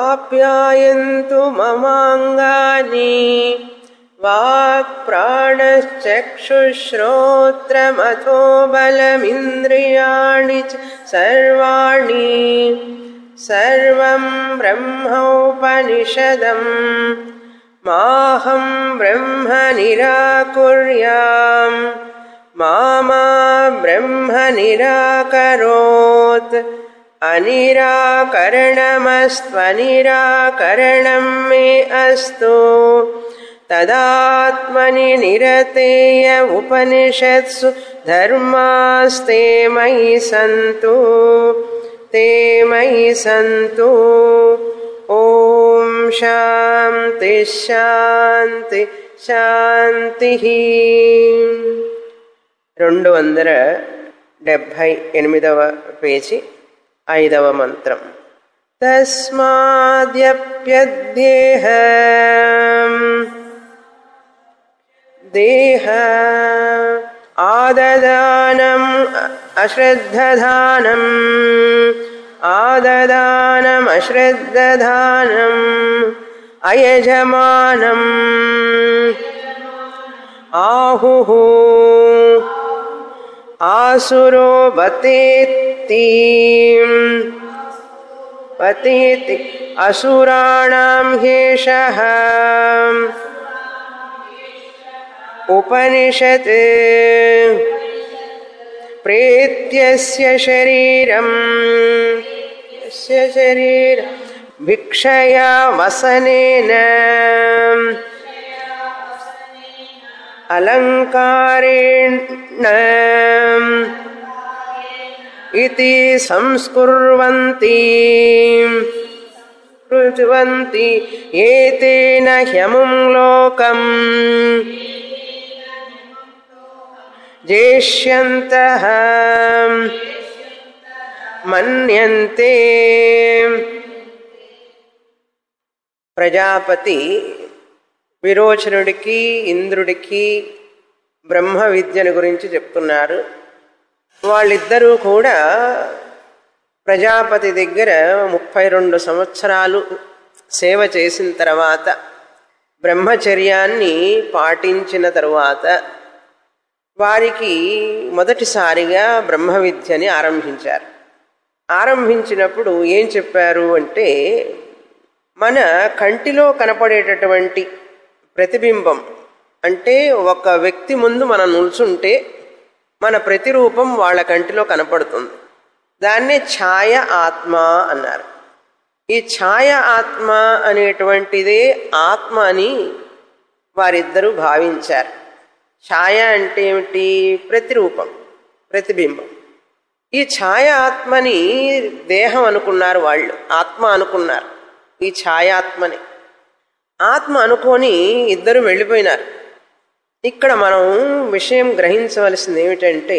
आप्यायन्तु ममाङ्गानि वाक्प्राणश्चक्षुश्रोत्रमथो बलमिन्द्रियाणि च सर्वाणि सर्वं ब्रह्मोपनिषदम् माहं ब्रह्म निराकुर्याम् मा मा ब्रह्म निराकरोत् अनिराकरणमस्त्वनिराकरणं मे अस्तु तदात्मनि निरतेय उपनिषत्सु धर्मास्ते मयि सन्तु ते मयि सन्तु ॐ शान्ति శాంతి శాంతి రెండు వందల డెబ్భై ఎనిమిదవ పేజీ ఐదవ మంత్రం తస్మాద్యప్యద్దేహ దేహ ఆదదానం అశ్రద్ధధానం ఆదదానమశ్రద్ధధానం అయజమానం ఆహు ఆసురో బతేత్తి పతేతి అసురాణం హేష ఉపనిషత్ ప్రేత్యస్య శరీరం యస్య శరీర భిక్షయా వసనేన అలంకారేణ ఇది సంస్కుర్వంతి పృథ్వంతి ఏతేన హ్యముం లోకం జేష్యంత మన్యంతే ప్రజాపతి విరోచనుడికి ఇంద్రుడికి బ్రహ్మ విద్యను గురించి చెప్తున్నారు వాళ్ళిద్దరూ కూడా ప్రజాపతి దగ్గర ముప్పై రెండు సంవత్సరాలు సేవ చేసిన తర్వాత బ్రహ్మచర్యాన్ని పాటించిన తరువాత వారికి మొదటిసారిగా బ్రహ్మ విద్యని ఆరంభించారు ఆరంభించినప్పుడు ఏం చెప్పారు అంటే మన కంటిలో కనపడేటటువంటి ప్రతిబింబం అంటే ఒక వ్యక్తి ముందు మనం నిల్చుంటే మన ప్రతిరూపం వాళ్ళ కంటిలో కనపడుతుంది దాన్నే ఛాయ ఆత్మ అన్నారు ఈ ఛాయ ఆత్మ అనేటువంటిదే ఆత్మ అని వారిద్దరూ భావించారు ఛాయ అంటే ఏమిటి ప్రతిరూపం ప్రతిబింబం ఈ ఛాయ ఆత్మని దేహం అనుకున్నారు వాళ్ళు ఆత్మ అనుకున్నారు ఈ ఛాయాత్మని ఆత్మ అనుకొని ఇద్దరు వెళ్ళిపోయినారు ఇక్కడ మనం విషయం గ్రహించవలసింది ఏమిటంటే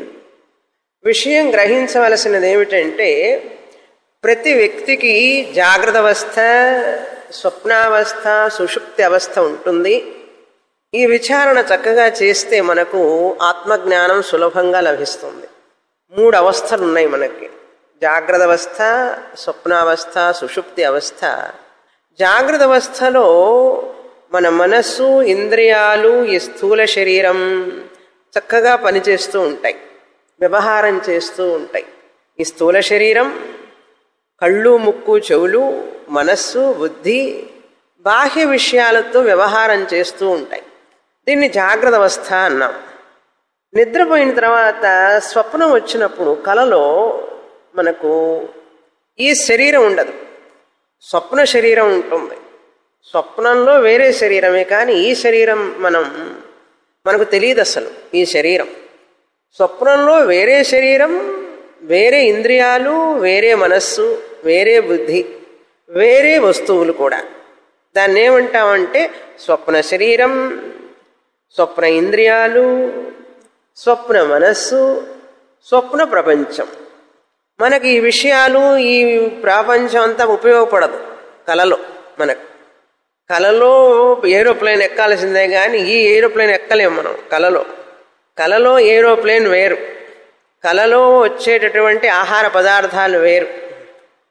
విషయం గ్రహించవలసినది ఏమిటంటే ప్రతి వ్యక్తికి జాగ్రత్త అవస్థ స్వప్నావస్థ సుషుప్తి అవస్థ ఉంటుంది ఈ విచారణ చక్కగా చేస్తే మనకు ఆత్మజ్ఞానం సులభంగా లభిస్తుంది మూడు అవస్థలు ఉన్నాయి మనకి జాగ్రత్త అవస్థ స్వప్నావస్థ సుషుప్తి అవస్థ జాగ్రత్త అవస్థలో మన మనస్సు ఇంద్రియాలు ఈ స్థూల శరీరం చక్కగా పనిచేస్తూ ఉంటాయి వ్యవహారం చేస్తూ ఉంటాయి ఈ స్థూల శరీరం కళ్ళు ముక్కు చెవులు మనస్సు బుద్ధి బాహ్య విషయాలతో వ్యవహారం చేస్తూ ఉంటాయి దీన్ని జాగ్రత్త అవస్థ అన్నాం నిద్రపోయిన తర్వాత స్వప్నం వచ్చినప్పుడు కలలో మనకు ఈ శరీరం ఉండదు స్వప్న శరీరం ఉంటుంది స్వప్నంలో వేరే శరీరమే కానీ ఈ శరీరం మనం మనకు తెలియదు అసలు ఈ శరీరం స్వప్నంలో వేరే శరీరం వేరే ఇంద్రియాలు వేరే మనస్సు వేరే బుద్ధి వేరే వస్తువులు కూడా దాన్ని ఏమంటామంటే స్వప్న శరీరం స్వప్న ఇంద్రియాలు స్వప్న మనస్సు స్వప్న ప్రపంచం మనకి ఈ విషయాలు ఈ ప్రపంచం అంతా ఉపయోగపడదు కలలో మనకు కలలో ఏరోప్లేన్ ఎక్కాల్సిందే కానీ ఈ ఏరోప్లేన్ ఎక్కలేము మనం కలలో కలలో ఏరోప్లేన్ వేరు కలలో వచ్చేటటువంటి ఆహార పదార్థాలు వేరు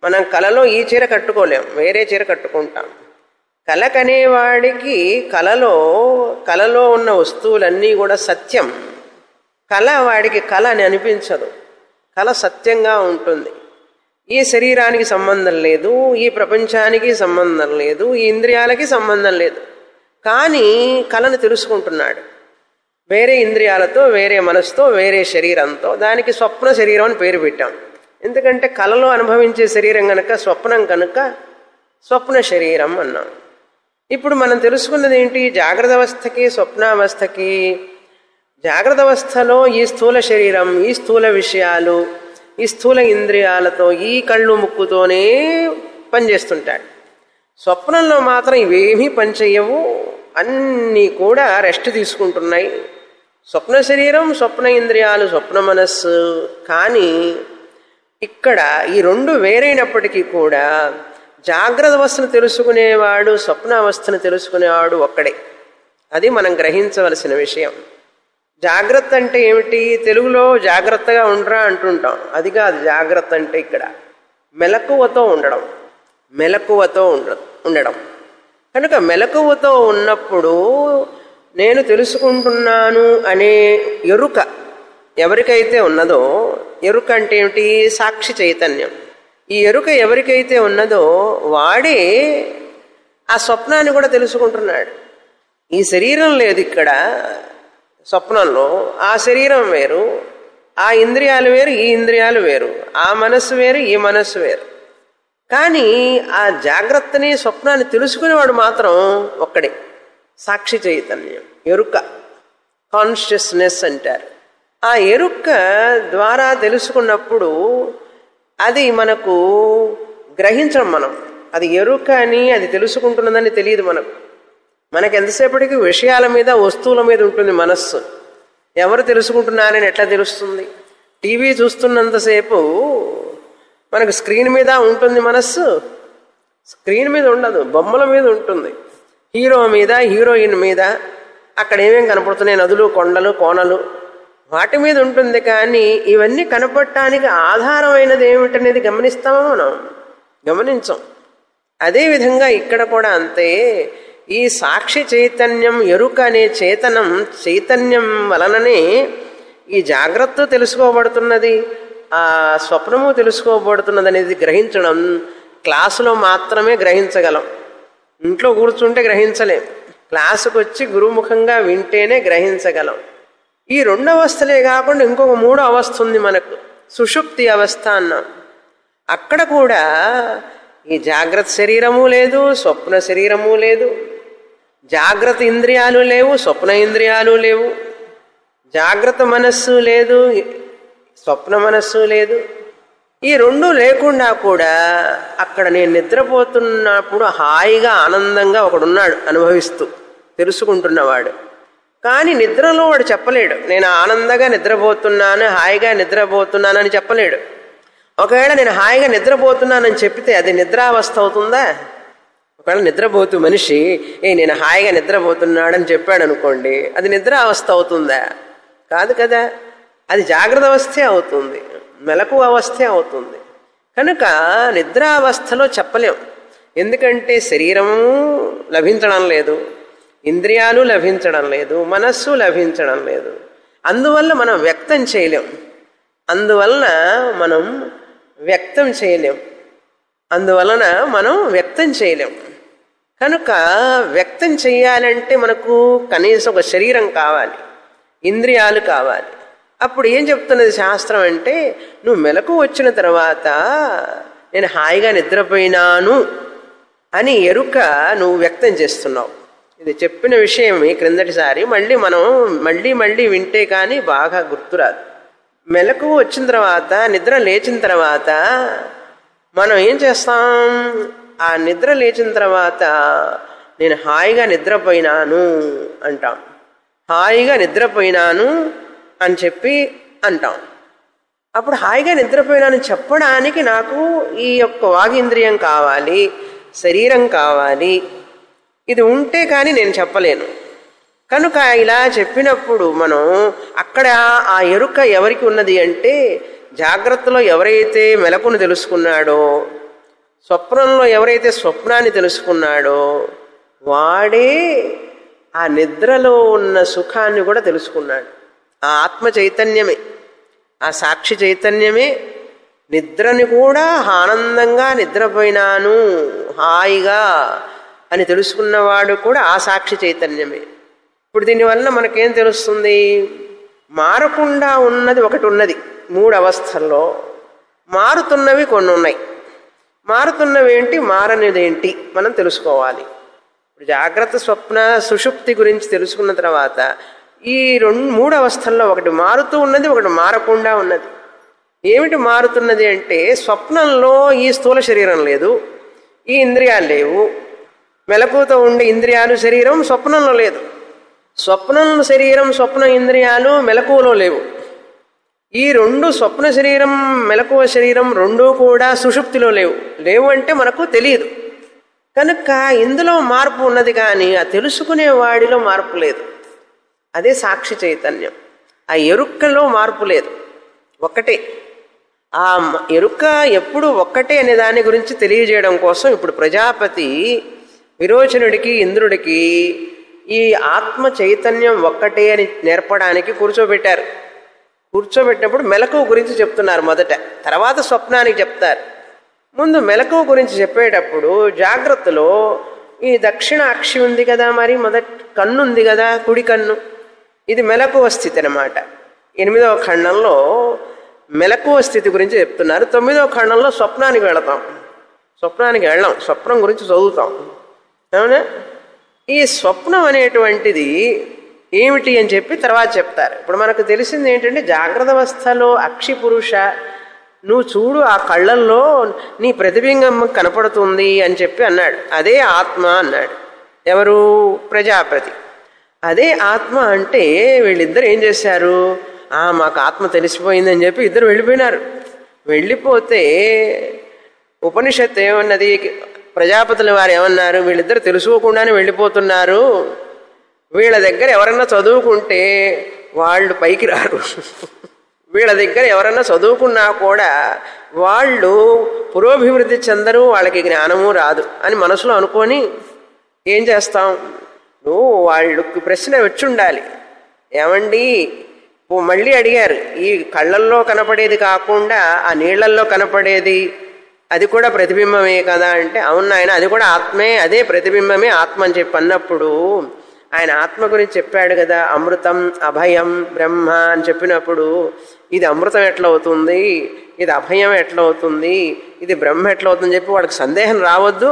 మనం కలలో ఈ చీర కట్టుకోలేం వేరే చీర కట్టుకుంటాం కల కనేవాడికి కలలో కలలో ఉన్న వస్తువులన్నీ కూడా సత్యం కళ వాడికి కళ అని అనిపించదు కళ సత్యంగా ఉంటుంది ఈ శరీరానికి సంబంధం లేదు ఈ ప్రపంచానికి సంబంధం లేదు ఈ ఇంద్రియాలకి సంబంధం లేదు కానీ కళను తెలుసుకుంటున్నాడు వేరే ఇంద్రియాలతో వేరే మనసుతో వేరే శరీరంతో దానికి స్వప్న శరీరం అని పేరు పెట్టాం ఎందుకంటే కళలో అనుభవించే శరీరం కనుక స్వప్నం కనుక స్వప్న శరీరం అన్నాం ఇప్పుడు మనం తెలుసుకున్నది ఏంటి జాగ్రత్త అవస్థకి స్వప్నావస్థకి జాగ్రత్త అవస్థలో ఈ స్థూల శరీరం ఈ స్థూల విషయాలు ఈ స్థూల ఇంద్రియాలతో ఈ కళ్ళు ముక్కుతోనే పనిచేస్తుంటాడు స్వప్నంలో మాత్రం ఇవేమీ పనిచేయవు అన్నీ కూడా రెస్ట్ తీసుకుంటున్నాయి స్వప్న శరీరం స్వప్న ఇంద్రియాలు స్వప్న మనస్సు కానీ ఇక్కడ ఈ రెండు వేరైనప్పటికీ కూడా జాగ్రత్త అవస్థను తెలుసుకునేవాడు స్వప్న అవస్థను తెలుసుకునేవాడు ఒక్కడే అది మనం గ్రహించవలసిన విషయం జాగ్రత్త అంటే ఏమిటి తెలుగులో జాగ్రత్తగా ఉండరా అంటుంటాం అది కాదు జాగ్రత్త అంటే ఇక్కడ మెలకువతో ఉండడం మెలకువతో ఉండ ఉండడం కనుక మెలకువతో ఉన్నప్పుడు నేను తెలుసుకుంటున్నాను అనే ఎరుక ఎవరికైతే ఉన్నదో ఎరుక అంటే ఏమిటి సాక్షి చైతన్యం ఈ ఎరుక ఎవరికైతే ఉన్నదో వాడే ఆ స్వప్నాన్ని కూడా తెలుసుకుంటున్నాడు ఈ శరీరం లేదు ఇక్కడ స్వప్నంలో ఆ శరీరం వేరు ఆ ఇంద్రియాలు వేరు ఈ ఇంద్రియాలు వేరు ఆ మనస్సు వేరు ఈ మనస్సు వేరు కానీ ఆ జాగ్రత్తని స్వప్నాన్ని తెలుసుకునేవాడు మాత్రం ఒక్కడే సాక్షి చైతన్యం ఎరుక కాన్షియస్నెస్ అంటారు ఆ ఎరుక ద్వారా తెలుసుకున్నప్పుడు అది మనకు గ్రహించం మనం అది ఎరుక అని అది తెలుసుకుంటున్నదని తెలియదు మనకు మనకు ఎంతసేపటికి విషయాల మీద వస్తువుల మీద ఉంటుంది మనస్సు ఎవరు తెలుసుకుంటున్నారని ఎట్లా తెలుస్తుంది టీవీ చూస్తున్నంతసేపు మనకు స్క్రీన్ మీద ఉంటుంది మనస్సు స్క్రీన్ మీద ఉండదు బొమ్మల మీద ఉంటుంది హీరో మీద హీరోయిన్ మీద అక్కడ ఏమేం కనపడుతున్నాయి నదులు కొండలు కోనలు వాటి మీద ఉంటుంది కానీ ఇవన్నీ కనపడటానికి ఆధారమైనది ఏమిటనేది గమనిస్తామా మనం గమనించం అదేవిధంగా ఇక్కడ కూడా అంతే ఈ సాక్షి చైతన్యం ఎరుక అనే చేతనం చైతన్యం వలననే ఈ జాగ్రత్త తెలుసుకోబడుతున్నది ఆ స్వప్నము తెలుసుకోబడుతున్నది అనేది గ్రహించడం క్లాసులో మాత్రమే గ్రహించగలం ఇంట్లో కూర్చుంటే గ్రహించలేం క్లాసుకు వచ్చి గురుముఖంగా వింటేనే గ్రహించగలం ఈ రెండు అవస్థలే కాకుండా ఇంకొక మూడో అవస్థ ఉంది మనకు సుషుప్తి అవస్థ అన్నాం అక్కడ కూడా ఈ జాగ్రత్త శరీరము లేదు స్వప్న శరీరము లేదు జాగ్రత్త ఇంద్రియాలు లేవు స్వప్న ఇంద్రియాలు లేవు జాగ్రత్త మనస్సు లేదు స్వప్న మనస్సు లేదు ఈ రెండు లేకుండా కూడా అక్కడ నేను నిద్రపోతున్నప్పుడు హాయిగా ఆనందంగా ఒకడున్నాడు అనుభవిస్తూ తెలుసుకుంటున్నవాడు కానీ నిద్రలో వాడు చెప్పలేడు నేను ఆనందంగా నిద్రపోతున్నాను హాయిగా నిద్రపోతున్నానని చెప్పలేడు ఒకవేళ నేను హాయిగా నిద్రపోతున్నానని చెప్తే అది నిద్రావస్థ అవుతుందా ఒకవేళ నిద్రపోతూ మనిషి ఏ నేను హాయిగా నిద్రపోతున్నాడని చెప్పాడు అనుకోండి అది నిద్రావస్థ అవుతుందా కాదు కదా అది జాగ్రత్త అవస్థే అవుతుంది మెలకు అవస్థే అవుతుంది కనుక నిద్రావస్థలో చెప్పలేం ఎందుకంటే శరీరము లభించడం లేదు ఇంద్రియాలు లభించడం లేదు మనస్సు లభించడం లేదు అందువల్ల మనం వ్యక్తం చేయలేం అందువలన మనం వ్యక్తం చేయలేం అందువలన మనం వ్యక్తం చేయలేం కనుక వ్యక్తం చేయాలంటే మనకు కనీసం ఒక శరీరం కావాలి ఇంద్రియాలు కావాలి అప్పుడు ఏం చెప్తున్నది శాస్త్రం అంటే నువ్వు మెలకు వచ్చిన తర్వాత నేను హాయిగా నిద్రపోయినాను అని ఎరుక నువ్వు వ్యక్తం చేస్తున్నావు ఇది చెప్పిన విషయం క్రిందటిసారి మళ్ళీ మనం మళ్ళీ మళ్ళీ వింటే కానీ బాగా గుర్తురాదు మెలకు వచ్చిన తర్వాత నిద్ర లేచిన తర్వాత మనం ఏం చేస్తాం ఆ నిద్ర లేచిన తర్వాత నేను హాయిగా నిద్రపోయినాను అంటాం హాయిగా నిద్రపోయినాను అని చెప్పి అంటాం అప్పుడు హాయిగా నిద్రపోయినాను చెప్పడానికి నాకు ఈ యొక్క వాగింద్రియం కావాలి శరీరం కావాలి ఇది ఉంటే కానీ నేను చెప్పలేను కనుక ఇలా చెప్పినప్పుడు మనం అక్కడ ఆ ఎరుక ఎవరికి ఉన్నది అంటే జాగ్రత్తలో ఎవరైతే మెలకును తెలుసుకున్నాడో స్వప్నంలో ఎవరైతే స్వప్నాన్ని తెలుసుకున్నాడో వాడే ఆ నిద్రలో ఉన్న సుఖాన్ని కూడా తెలుసుకున్నాడు ఆ ఆత్మ చైతన్యమే ఆ సాక్షి చైతన్యమే నిద్రని కూడా ఆనందంగా నిద్రపోయినాను హాయిగా అని తెలుసుకున్నవాడు కూడా ఆ సాక్షి చైతన్యమే ఇప్పుడు దీనివల్ల మనకేం తెలుస్తుంది మారకుండా ఉన్నది ఒకటి ఉన్నది మూడు అవస్థల్లో మారుతున్నవి కొన్ని ఉన్నాయి మారుతున్నవి ఏంటి మారనిదేంటి మనం తెలుసుకోవాలి ఇప్పుడు జాగ్రత్త స్వప్న సుషుప్తి గురించి తెలుసుకున్న తర్వాత ఈ రెండు మూడు అవస్థల్లో ఒకటి మారుతూ ఉన్నది ఒకటి మారకుండా ఉన్నది ఏమిటి మారుతున్నది అంటే స్వప్నంలో ఈ స్థూల శరీరం లేదు ఈ ఇంద్రియాలు లేవు మెలకుతో ఉండే ఇంద్రియాలు శరీరం స్వప్నంలో లేదు స్వప్నం శరీరం స్వప్న ఇంద్రియాలు మెలకువలో లేవు ఈ రెండు స్వప్న శరీరం మెలకువ శరీరం రెండూ కూడా సుషుప్తిలో లేవు లేవు అంటే మనకు తెలియదు కనుక ఇందులో మార్పు ఉన్నది కానీ ఆ తెలుసుకునే వాడిలో మార్పు లేదు అదే సాక్షి చైతన్యం ఆ ఎరుక్కలో మార్పు లేదు ఒక్కటే ఆ మ- ఎరుక ఎప్పుడు ఒక్కటే అనే దాని గురించి తెలియజేయడం కోసం ఇప్పుడు ప్రజాపతి విరోచనుడికి ఇంద్రుడికి ఈ ఆత్మ చైతన్యం ఒక్కటే అని నేర్పడానికి కూర్చోబెట్టారు కూర్చోబెట్టినప్పుడు మెలకువ గురించి చెప్తున్నారు మొదట తర్వాత స్వప్నానికి చెప్తారు ముందు మెలకువ గురించి చెప్పేటప్పుడు జాగ్రత్తలో ఈ దక్షిణ అక్షి ఉంది కదా మరి మొదట కన్ను ఉంది కదా కుడి కన్ను ఇది మెలకువ స్థితి అనమాట ఎనిమిదవ ఖండంలో మెలకువ స్థితి గురించి చెప్తున్నారు తొమ్మిదవ ఖండంలో స్వప్నానికి వెళతాం స్వప్నానికి వెళ్ళాం స్వప్నం గురించి చదువుతాం అవునా ఈ స్వప్నం అనేటువంటిది ఏమిటి అని చెప్పి తర్వాత చెప్తారు ఇప్పుడు మనకు తెలిసింది ఏంటంటే జాగ్రత్త అవస్థలో అక్షి పురుష నువ్వు చూడు ఆ కళ్ళల్లో నీ ప్రతిబింబం కనపడుతుంది అని చెప్పి అన్నాడు అదే ఆత్మ అన్నాడు ఎవరు ప్రజాపతి అదే ఆత్మ అంటే వీళ్ళిద్దరు ఏం చేశారు ఆ మాకు ఆత్మ తెలిసిపోయిందని చెప్పి ఇద్దరు వెళ్ళిపోయినారు వెళ్ళిపోతే ఉపనిషత్తు ఏమన్నది ప్రజాపతుల వారు ఏమన్నారు వీళ్ళిద్దరు తెలుసుకోకుండానే వెళ్ళిపోతున్నారు వీళ్ళ దగ్గర ఎవరన్నా చదువుకుంటే వాళ్ళు పైకి రారు వీళ్ళ దగ్గర ఎవరన్నా చదువుకున్నా కూడా వాళ్ళు పురోభివృద్ధి చెందరు వాళ్ళకి జ్ఞానము రాదు అని మనసులో అనుకొని ఏం చేస్తాం నువ్వు వాళ్ళకి ప్రశ్న వచ్చి ఉండాలి ఏమండి ఓ మళ్ళీ అడిగారు ఈ కళ్ళల్లో కనపడేది కాకుండా ఆ నీళ్లల్లో కనపడేది అది కూడా ప్రతిబింబమే కదా అంటే అవును ఆయన అది కూడా ఆత్మే అదే ప్రతిబింబమే ఆత్మ అని చెప్పి అన్నప్పుడు ఆయన ఆత్మ గురించి చెప్పాడు కదా అమృతం అభయం బ్రహ్మ అని చెప్పినప్పుడు ఇది అమృతం ఎట్లా అవుతుంది ఇది అభయం ఎట్లా అవుతుంది ఇది బ్రహ్మ ఎట్లా అవుతుందని చెప్పి వాడికి సందేహం రావద్దు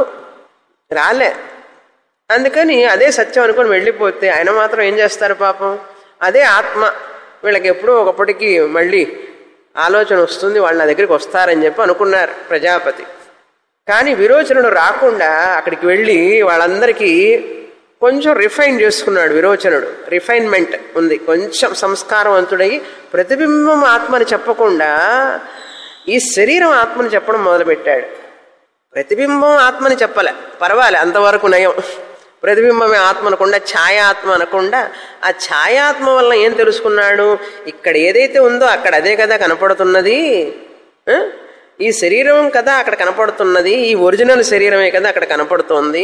రాలే అందుకని అదే సత్యం అనుకొని వెళ్ళిపోతే ఆయన మాత్రం ఏం చేస్తారు పాపం అదే ఆత్మ వీళ్ళకి ఎప్పుడూ ఒకప్పటికి మళ్ళీ ఆలోచన వస్తుంది వాళ్ళు నా దగ్గరికి వస్తారని చెప్పి అనుకున్నారు ప్రజాపతి కానీ విరోచనుడు రాకుండా అక్కడికి వెళ్ళి వాళ్ళందరికీ కొంచెం రిఫైన్ చేసుకున్నాడు విరోచనుడు రిఫైన్మెంట్ ఉంది కొంచెం సంస్కారవంతుడై ప్రతిబింబం ఆత్మని చెప్పకుండా ఈ శరీరం ఆత్మని చెప్పడం మొదలుపెట్టాడు ప్రతిబింబం ఆత్మని చెప్పలే పర్వాలే అంతవరకు నయం ప్రతిబింబమే ఆత్మ అనకుండా ఛాయాత్మ అనకుండా ఆ ఛాయాత్మ వల్ల ఏం తెలుసుకున్నాడు ఇక్కడ ఏదైతే ఉందో అక్కడ అదే కదా కనపడుతున్నది ఆ? ఈ శరీరం కదా అక్కడ కనపడుతున్నది ఈ ఒరిజినల్ శరీరమే కదా అక్కడ కనపడుతోంది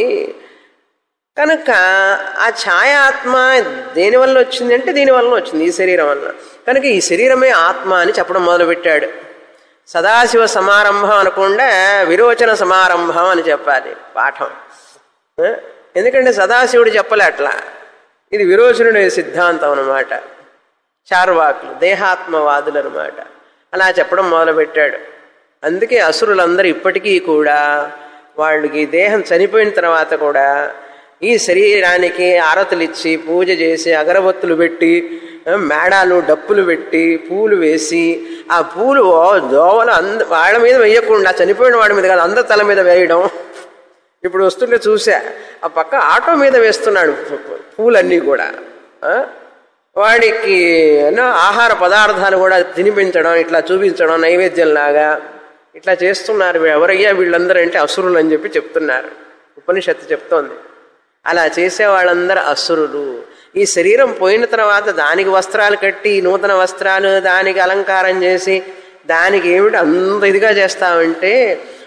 కనుక ఆ ఛాయాత్మ దేని వల్ల వచ్చింది అంటే దీని వల్ల వచ్చింది ఈ శరీరం వల్ల కనుక ఈ శరీరమే ఆత్మ అని చెప్పడం మొదలుపెట్టాడు సదాశివ సమారంభం అనకుండా విరోచన సమారంభం అని చెప్పాలి పాఠం ఆ? ఎందుకంటే సదాశివుడు చెప్పలే అట్లా ఇది విరోచనుడి సిద్ధాంతం అన్నమాట చార్వాకులు దేహాత్మవాదులు అనమాట అలా చెప్పడం మొదలుపెట్టాడు అందుకే అసురులందరూ ఇప్పటికీ కూడా వాళ్ళకి దేహం చనిపోయిన తర్వాత కూడా ఈ శరీరానికి ఆరతులు ఇచ్చి పూజ చేసి అగరబత్తులు పెట్టి ఆ, మేడాలు డప్పులు పెట్టి పూలు వేసి ఆ పూలు ఓ దోవలు అంద వాళ్ళ మీద వేయకుండా చనిపోయిన వాడి మీద కాదు అందరి తల మీద వేయడం ఇప్పుడు వస్తుంటే చూసా ఆ పక్క ఆటో మీద వేస్తున్నాడు పూ- పూ- పూలన్నీ కూడా ఆ? వాడికి ఏనా ఆహార పదార్థాలు కూడా తినిపించడం ఇట్లా చూపించడం నైవేద్యంలాగా ఇట్లా చేస్తున్నారు ఎవరయ్యా వీళ్ళందరూ అంటే అసురులు అని చెప్పి చెప్తున్నారు ఉపనిషత్తు చెప్తోంది అలా చేసే వాళ్ళందరూ అసురులు ఈ శరీరం పోయిన తర్వాత దానికి వస్త్రాలు కట్టి నూతన వస్త్రాలు దానికి అలంకారం చేసి దానికి ఏమిటి అంత ఇదిగా చేస్తామంటే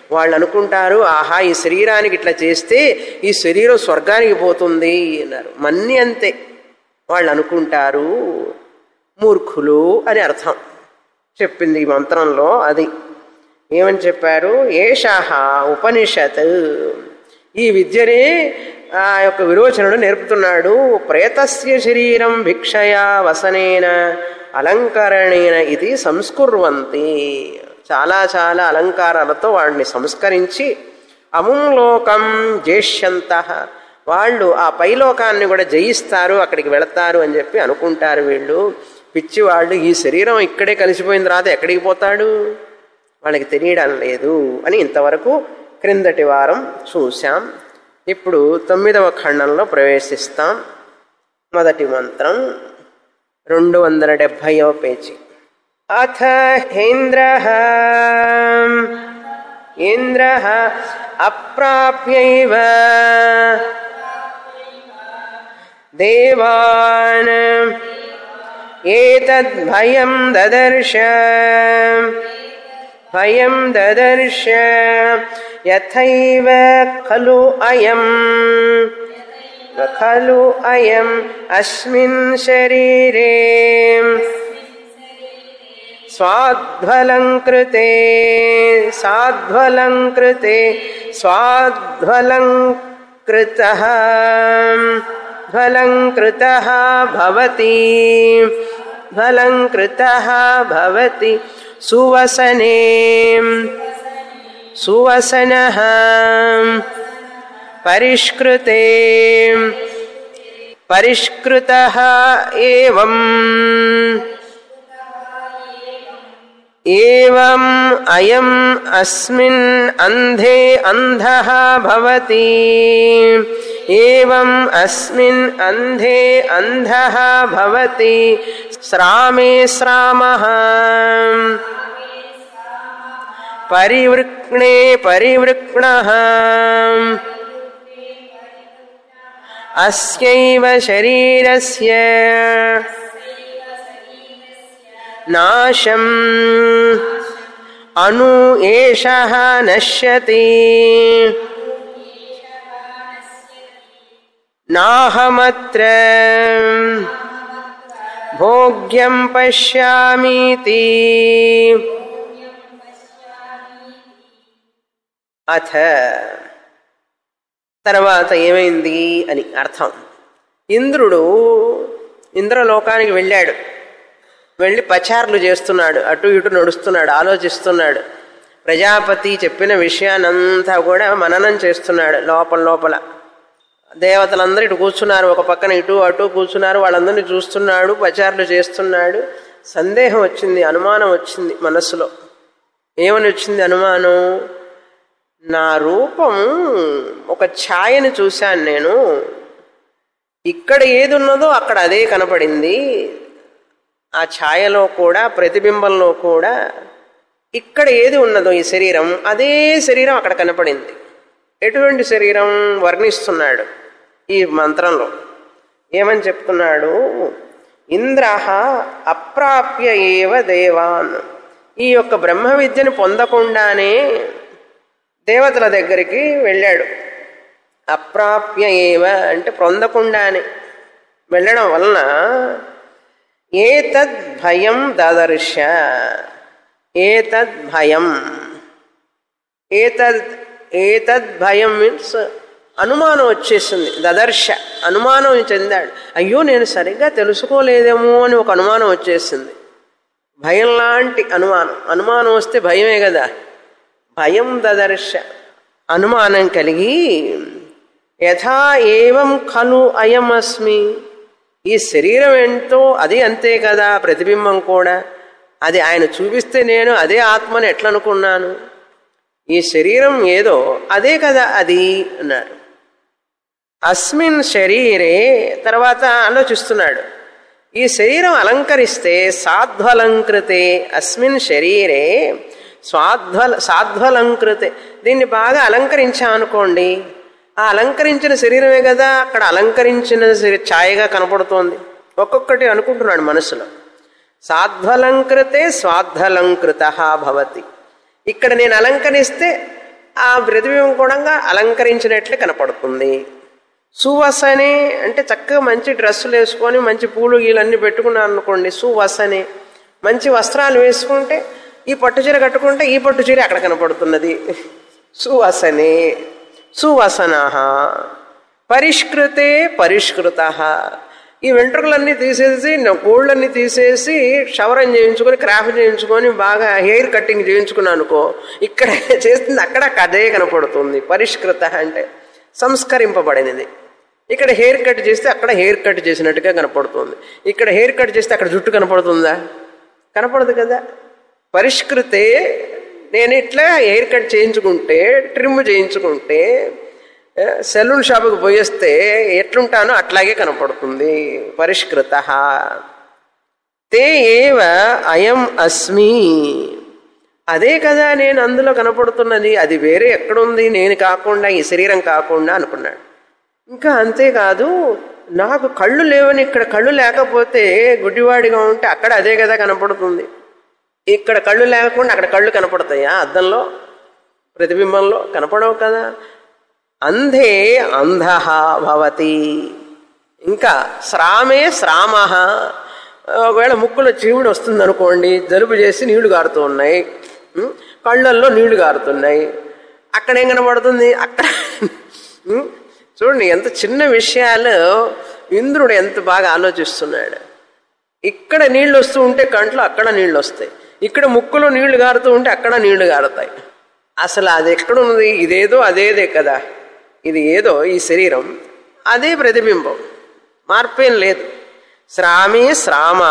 వాళ్ళు అనుకుంటారు ఆహా ఈ శరీరానికి ఇట్లా చేస్తే ఈ శరీరం స్వర్గానికి పోతుంది అన్నారు మన్ని అంతే వాళ్ళు అనుకుంటారు మూర్ఖులు అని అర్థం చెప్పింది ఈ మంత్రంలో అది ఏమని చెప్పారు ఏషాహ ఉపనిషత్ ఈ విద్యనే ఆ యొక్క విరోచనుడు నేర్పుతున్నాడు ప్రేతస్య శరీరం భిక్షయా వసనేన అలంకరణేన ఇది సంస్కుర్వంతి చాలా చాలా అలంకారాలతో వాడిని సంస్కరించి అముం లోకం జేష్యంత వాళ్ళు ఆ పైలోకాన్ని కూడా జయిస్తారు అక్కడికి వెళతారు అని చెప్పి అనుకుంటారు వీళ్ళు పిచ్చి వాళ్ళు ఈ శరీరం ఇక్కడే కలిసిపోయిన తర్వాత ఎక్కడికి పోతాడు వాళ్ళకి తెలియడం లేదు అని ఇంతవరకు క్రిందటి వారం చూశాం ఇప్పుడు తొమ్మిదవ ఖండంలో ప్రవేశిస్తాం మొదటి మంత్రం రెండు వందల డెబ్భైవ పేజీ అథ హేంద్ర ఇంద్ర అప్రాప్యైవ దేవాన్ ఏతద్భయం దదర్శ భయం దదర్శ యథైవ ఖలు అయం ఖలు అయం అస్మిన్ శరీరే స్వాధ్వలంకృతే సాధ్వలంకృతే స్వాధ్వలంకృత ధ్వలంకృత భవతి ధ్వలంకృత భవతి సువసనే సువసన పరిష్కృతే పరిష్కృత ఏవం ఏవం అయం అస్మిన్ అంధే అంధః భవతి ఏవం అస్మిన్ అంధే అంధః భవతి శ్రామే శ్రామః పరివృక్ణే పరివృక్ణః అస్యైవ శరీరస్య నాశం అను ఏష నశ్యతి నాహమత్ర భోగ్యం పశ్యామీతి అథ తర్వాత ఏమైంది అని అర్థం ఇంద్రుడు ఇంద్రలోకానికి వెళ్ళాడు వెళ్ళి పచారులు చేస్తున్నాడు అటు ఇటు నడుస్తున్నాడు ఆలోచిస్తున్నాడు ప్రజాపతి చెప్పిన విషయాన్నంతా కూడా మననం చేస్తున్నాడు లోపల లోపల దేవతలందరూ ఇటు కూర్చున్నారు ఒక పక్కన ఇటు అటు కూర్చున్నారు వాళ్ళందరినీ చూస్తున్నాడు పచారులు చేస్తున్నాడు సందేహం వచ్చింది అనుమానం వచ్చింది మనస్సులో ఏమని వచ్చింది అనుమానం నా రూపం ఒక ఛాయని చూశాను నేను ఇక్కడ ఏది ఉన్నదో అక్కడ అదే కనపడింది ఆ ఛాయలో కూడా ప్రతిబింబంలో కూడా ఇక్కడ ఏది ఉన్నదో ఈ శరీరం అదే శరీరం అక్కడ కనపడింది ఎటువంటి శరీరం వర్ణిస్తున్నాడు ఈ మంత్రంలో ఏమని చెప్తున్నాడు ఇంద్ర అప్రాప్య ఏవ దేవాన్ ఈ యొక్క బ్రహ్మ విద్యను పొందకుండానే దేవతల దగ్గరికి వెళ్ళాడు అప్రాప్య ఏవ అంటే పొందకుండానే వెళ్ళడం వలన ఏతద్ భయం దదర్శ ఏతద్ భయం ఏతద్ ఏతద్ భయం మీన్స్ అనుమానం వచ్చేసింది దదర్శ అనుమానం చెందాడు అయ్యో నేను సరిగ్గా తెలుసుకోలేదేమో అని ఒక అనుమానం వచ్చేసింది భయం లాంటి అనుమానం అనుమానం వస్తే భయమే కదా భయం దదర్శ అనుమానం కలిగి యథా ఏవం ఖలు అయమస్మి ఈ శరీరం ఏంటో అది అంతే కదా ప్రతిబింబం కూడా అది ఆయన చూపిస్తే నేను అదే ఆత్మని ఎట్లా అనుకున్నాను ఈ శరీరం ఏదో అదే కదా అది అన్నారు అస్మిన్ శరీరే తర్వాత ఆలోచిస్తున్నాడు ఈ శరీరం అలంకరిస్తే సాధ్వలంకృతే అస్మిన్ శరీరే స్వాధ్వల సాధ్వలంకృతే దీన్ని బాగా అలంకరించామనుకోండి ఆ అలంకరించిన శరీరమే కదా అక్కడ అలంకరించిన శరీ- ఛాయగా కనపడుతోంది ఒక్కొక్కటి అనుకుంటున్నాడు మనసులో సాధ్వలంకృతే స్వాధ్వలంకృత భవతి ఇక్కడ నేను అలంకరిస్తే ఆ ప్రతిబింబం కూడా అలంకరించినట్లే కనపడుతుంది సువసనే అంటే చక్కగా మంచి డ్రెస్సులు వేసుకొని మంచి పూలు గీలన్నీ పెట్టుకున్నాను అనుకోండి సువసనే మంచి వస్త్రాలు వేసుకుంటే ఈ పట్టు చీర కట్టుకుంటే ఈ పట్టు చీర అక్కడ కనపడుతున్నది సువసనే సువసన పరిష్కృతే పరిష్కృత ఈ వెంట్రుకలన్నీ తీసేసి గోళ్ళన్నీ తీసేసి క్షవరం చేయించుకొని క్రాఫ్ట్ చేయించుకొని బాగా హెయిర్ కటింగ్ చేయించుకున్నాను అనుకో ఇక్కడ చేస్తుంది అక్కడ అదే కనపడుతుంది పరిష్కృత అంటే సంస్కరింపబడినది ఇక్కడ హెయిర్ కట్ చేస్తే అక్కడ హెయిర్ కట్ చేసినట్టుగా కనపడుతుంది ఇక్కడ హెయిర్ కట్ చేస్తే అక్కడ జుట్టు కనపడుతుందా కనపడదు కదా పరిష్కృతే నేను ఇట్లా హెయిర్ కట్ చేయించుకుంటే ట్రిమ్ చేయించుకుంటే సెలూన్ షాపుకి పోయేస్తే ఎట్లుంటానో అట్లాగే కనపడుతుంది పరిష్కృత తే ఏవ అయం అస్మి అదే కదా నేను అందులో కనపడుతున్నది అది వేరే ఎక్కడుంది నేను కాకుండా ఈ శరీరం కాకుండా అనుకున్నాడు ఇంకా అంతేకాదు నాకు కళ్ళు లేవని ఇక్కడ కళ్ళు లేకపోతే గుడ్డివాడిగా ఉంటే అక్కడ అదే కదా కనపడుతుంది ఇక్కడ కళ్ళు లేకుండా అక్కడ కళ్ళు కనపడతాయా అద్దంలో ప్రతిబింబంలో కనపడవు కదా అంధే అంధ భవతి ఇంకా శ్రామే శ్రామ ఒకవేళ ముక్కులో చీవుడు వస్తుంది అనుకోండి జలుబు చేసి నీళ్లు గారుతూ ఉన్నాయి ఉం? కళ్ళల్లో నీళ్లు గారుతున్నాయి అక్కడ ఏం కనబడుతుంది అక్కడ ఉం? చూడండి ఎంత చిన్న విషయాలు ఇంద్రుడు ఎంత బాగా ఆలోచిస్తున్నాడు ఇక్కడ నీళ్లు వస్తూ ఉంటే కంట్లో అక్కడ నీళ్లు వస్తాయి ఇక్కడ ముక్కులో నీళ్లు గారుతూ ఉంటే అక్కడ నీళ్లు గారుతాయి అసలు అది ఎక్కడున్నది ఇదేదో అదేదే కదా ఇది ఏదో ఈ శరీరం అదే ప్రతిబింబం మార్పేం లేదు శ్రామే శ్రామ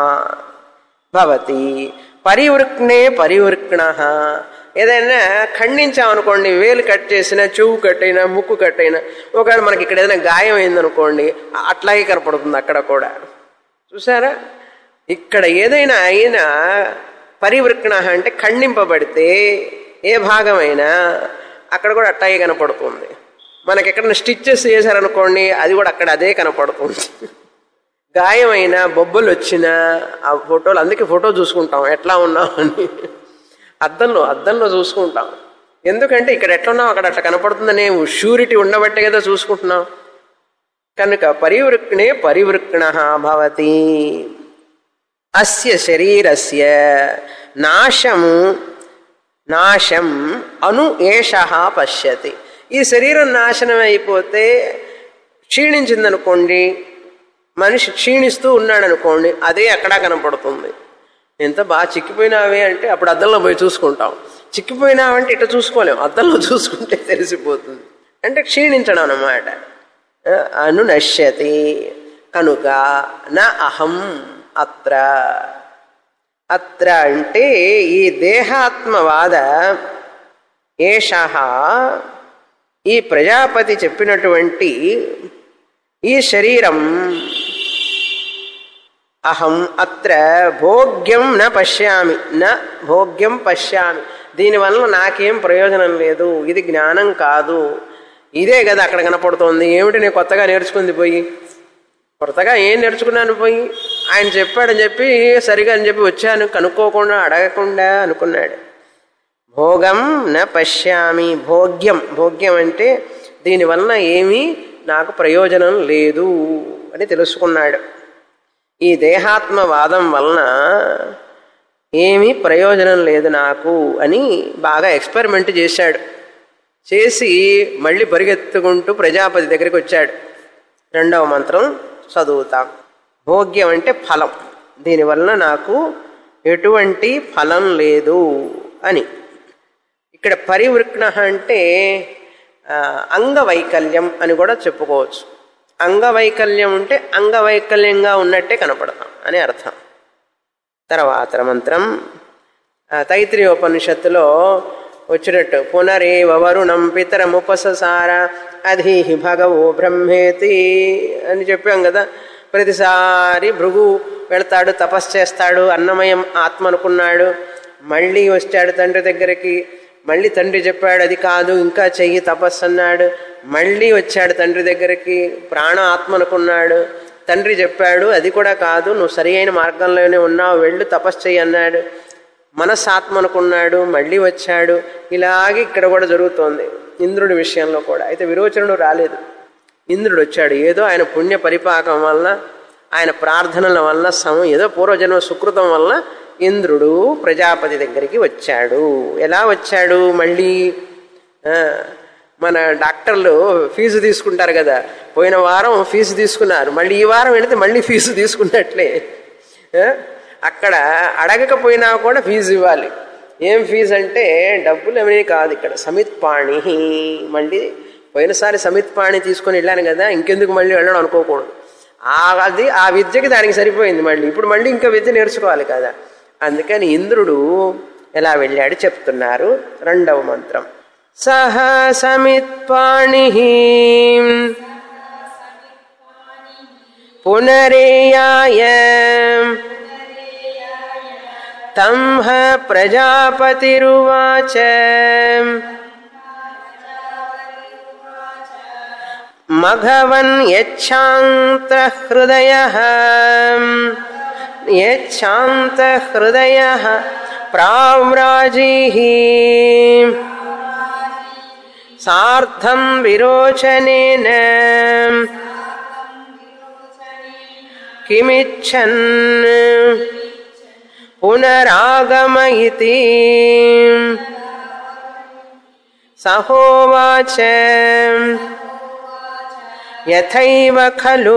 భవతి పరివృక్నే పరివృక్ణ ఏదైనా ఖండించామనుకోండి వేలు కట్ చేసినా చెవు కట్టైనా ముక్కు కట్టైనా ఒకవేళ మనకి ఇక్కడ ఏదైనా గాయం అయిందనుకోండి అట్లాగే కనపడుతుంది అక్కడ కూడా చూసారా ఇక్కడ ఏదైనా అయినా పరివృక్ణ అంటే ఖండింపబడితే ఏ భాగమైనా అక్కడ కూడా అట్టాగే కనపడుతుంది మనకి ఎక్కడైనా స్టిచ్చెస్ చేశారనుకోండి అది కూడా అక్కడ అదే కనపడుతుంది గాయమైన బొబ్బలు వచ్చినా ఆ ఫోటోలు అందుకే ఫోటో చూసుకుంటాం ఎట్లా ఉన్నామని అద్దంలో అద్దంలో చూసుకుంటాం ఎందుకంటే ఇక్కడ ఎట్లా ఉన్నాం అక్కడ అట్లా కనపడుతుందనే షూరిటీ ఉండబట్టే కదా చూసుకుంటున్నాం కనుక పరివృక్ణే పరివృక్ణ భవతి అస్య శరీరస్య నాశము నాశం అను ఏష పశ్యతి ఈ శరీరం నాశనం అయిపోతే క్షీణించిందనుకోండి మనిషి క్షీణిస్తూ ఉన్నాడు అనుకోండి అదే అక్కడ కనపడుతుంది ఎంత బాగా చిక్కిపోయినావే అంటే అప్పుడు అద్దంలో పోయి చూసుకుంటాం చిక్కిపోయినావంటే ఇట్లా చూసుకోలేం అద్దంలో చూసుకుంటే తెలిసిపోతుంది అంటే క్షీణించడం అన్నమాట అను నశ్యతి కనుక నా అహం అత్ర అత్ర అంటే ఈ దేహాత్మవాద ఏష ఈ ప్రజాపతి చెప్పినటువంటి ఈ శరీరం అహం అత్ర భోగ్యం న పశ్యామి న భోగ్యం పశ్యామి దీనివల్ల నాకేం ప్రయోజనం లేదు ఇది జ్ఞానం కాదు ఇదే కదా అక్కడ కనపడుతోంది ఏమిటి నేను కొత్తగా నేర్చుకుంది పోయి కొత్తగా ఏం నేర్చుకున్నాను పోయి ఆయన చెప్పాడని చెప్పి సరిగా అని చెప్పి వచ్చాను కనుక్కోకుండా అడగకుండా అనుకున్నాడు భోగం న పశ్యామి భోగ్యం భోగ్యం అంటే దీనివలన ఏమీ నాకు ప్రయోజనం లేదు అని తెలుసుకున్నాడు ఈ దేహాత్మవాదం వలన ఏమీ ప్రయోజనం లేదు నాకు అని బాగా ఎక్స్పెరిమెంట్ చేశాడు చేసి మళ్ళీ పరిగెత్తుకుంటూ ప్రజాపతి దగ్గరికి వచ్చాడు రెండవ మంత్రం చదువుతాం భోగ్యం అంటే ఫలం దీనివలన నాకు ఎటువంటి ఫలం లేదు అని ఇక్కడ పరివృక్ణ అంటే ఆ, అంగవైకల్యం అని కూడా చెప్పుకోవచ్చు అంగవైకల్యం ఉంటే అంగవైకల్యంగా ఉన్నట్టే కనపడతాం అని అర్థం తర్వాత మంత్రం ఆ, తైత్రీయోపనిషత్తులో వచ్చినట్టు పునరేవ వరుణం పితరముపససార అధీహి భగవో బ్రహ్మేతి అని చెప్పాం కదా ప్రతిసారి భృగు వెళతాడు తపస్సు చేస్తాడు అన్నమయం ఆత్మ అనుకున్నాడు మళ్ళీ వచ్చాడు తండ్రి దగ్గరికి మళ్ళీ తండ్రి చెప్పాడు అది కాదు ఇంకా చెయ్యి తపస్సు అన్నాడు మళ్ళీ వచ్చాడు తండ్రి దగ్గరికి ప్రాణ ఆత్మ అనుకున్నాడు తండ్రి చెప్పాడు అది కూడా కాదు నువ్వు సరి అయిన మార్గంలోనే ఉన్నావు వెళ్ళు తపస్సు చెయ్యి అన్నాడు మనస్సాత్మ అనుకున్నాడు మళ్ళీ వచ్చాడు ఇలాగే ఇక్కడ కూడా జరుగుతోంది ఇంద్రుడి విషయంలో కూడా అయితే విరోచనుడు రాలేదు ఇంద్రుడు వచ్చాడు ఏదో ఆయన పుణ్య పరిపాకం వలన ఆయన ప్రార్థనల వలన సమ ఏదో పూర్వజన్మ సుకృతం వలన ఇంద్రుడు ప్రజాపతి దగ్గరికి వచ్చాడు ఎలా వచ్చాడు మళ్ళీ ఆ, మన డాక్టర్లు ఫీజు తీసుకుంటారు కదా పోయిన వారం ఫీజు తీసుకున్నారు మళ్ళీ ఈ వారం వెళితే మళ్ళీ ఫీజు తీసుకున్నట్లే ఆ, అక్కడ అడగకపోయినా కూడా ఫీజు ఇవ్వాలి ఏం ఫీజు అంటే డబ్బులు ఏమీ కాదు ఇక్కడ సమిత్ పాణి మళ్ళీ పోయినసారి సమిత్ పాణి తీసుకొని వెళ్ళాను కదా ఇంకెందుకు మళ్ళీ వెళ్ళడం అనుకోకూడదు ఆ అది ఆ విద్యకి దానికి సరిపోయింది మళ్ళీ ఇప్పుడు మళ్ళీ ఇంకా విద్య నేర్చుకోవాలి కదా అందుకని ఇంద్రుడు ఎలా వెళ్ళాడు చెప్తున్నారు రెండవ మంత్రం సహ సమిత్పాణి పునరేయాయ తంహ ప్రజాపతిరువాచ మఘవన్ యచ్ఛాంత హృదయ యచ్ఛాంత హృదయ ప్రావ్రాజీ సార్ధం విరోచనేన కిమిచ్చన్ పునరాగమ ఇతి సహోవాచ యథైవ ఖలు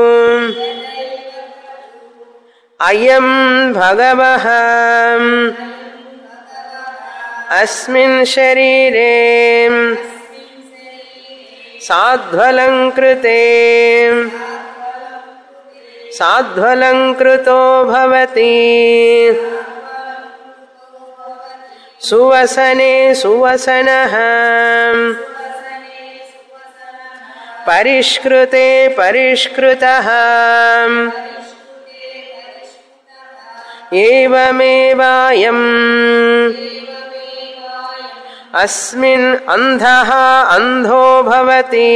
అయం భగవః అస్మిన్ శరీరే సాధ్వలంకృతే సాధ్వలంకృతో భవతి సువసనే సువసనః పరిష్కృతే పరిష్కృతः ఏవమేవాయం అస్మిన్ అంధः అంధో భవతి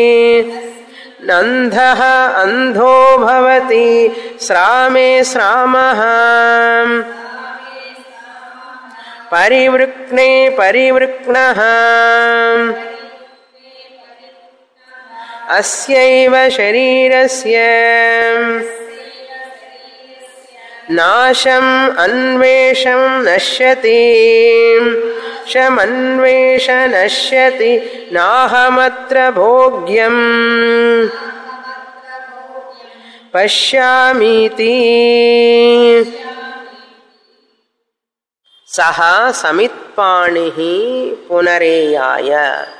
నంధः అంధో భవతి శ్రామే శ్రామः పరివృక్నే పరివృక్నः అస్యైవ శరీరస్య నాశం అన్వేషం నశ్యతి శమన్వేష నశ్యతి నాహమత్ర భోగ్యం పశ్యామీతి సహ సమిత్పాణి పునరేయాయ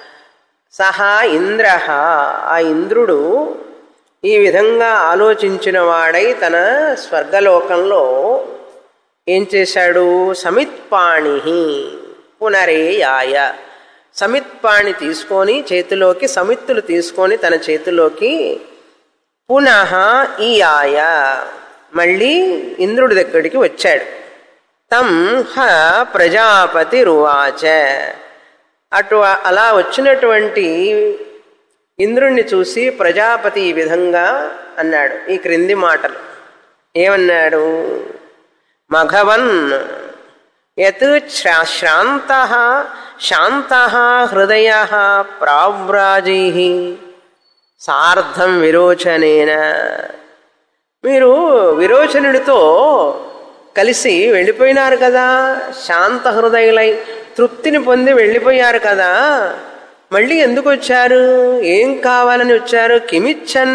సహా ఇంద్ర ఆ ఇంద్రుడు ఈ విధంగా ఆలోచించిన వాడై తన స్వర్గలోకంలో ఏం చేశాడు సమిత్పాణి పునరేయాయ సమిత్పాణి తీసుకొని చేతిలోకి సమిత్తులు తీసుకొని తన చేతిలోకి పునః ఈయాయ మళ్ళీ ఇంద్రుడి దగ్గరికి వచ్చాడు తం హ ప్రజాపతి రువాచ అటు అలా వచ్చినటువంటి ఇంద్రుణ్ణి చూసి ప్రజాపతి ఈ విధంగా అన్నాడు ఈ క్రింది మాటలు ఏమన్నాడు మఘవన్ యత్ శ్రా- శ్రాంత శాంత హృదయ ప్రావ్రాజీ సార్ధం విరోచనేన మీరు విరోచనుడితో కలిసి వెళ్ళిపోయినారు కదా శాంత హృదయులై తృప్తిని పొంది వెళ్ళిపోయారు కదా మళ్ళీ ఎందుకు వచ్చారు ఏం కావాలని వచ్చారు కిమిచ్చన్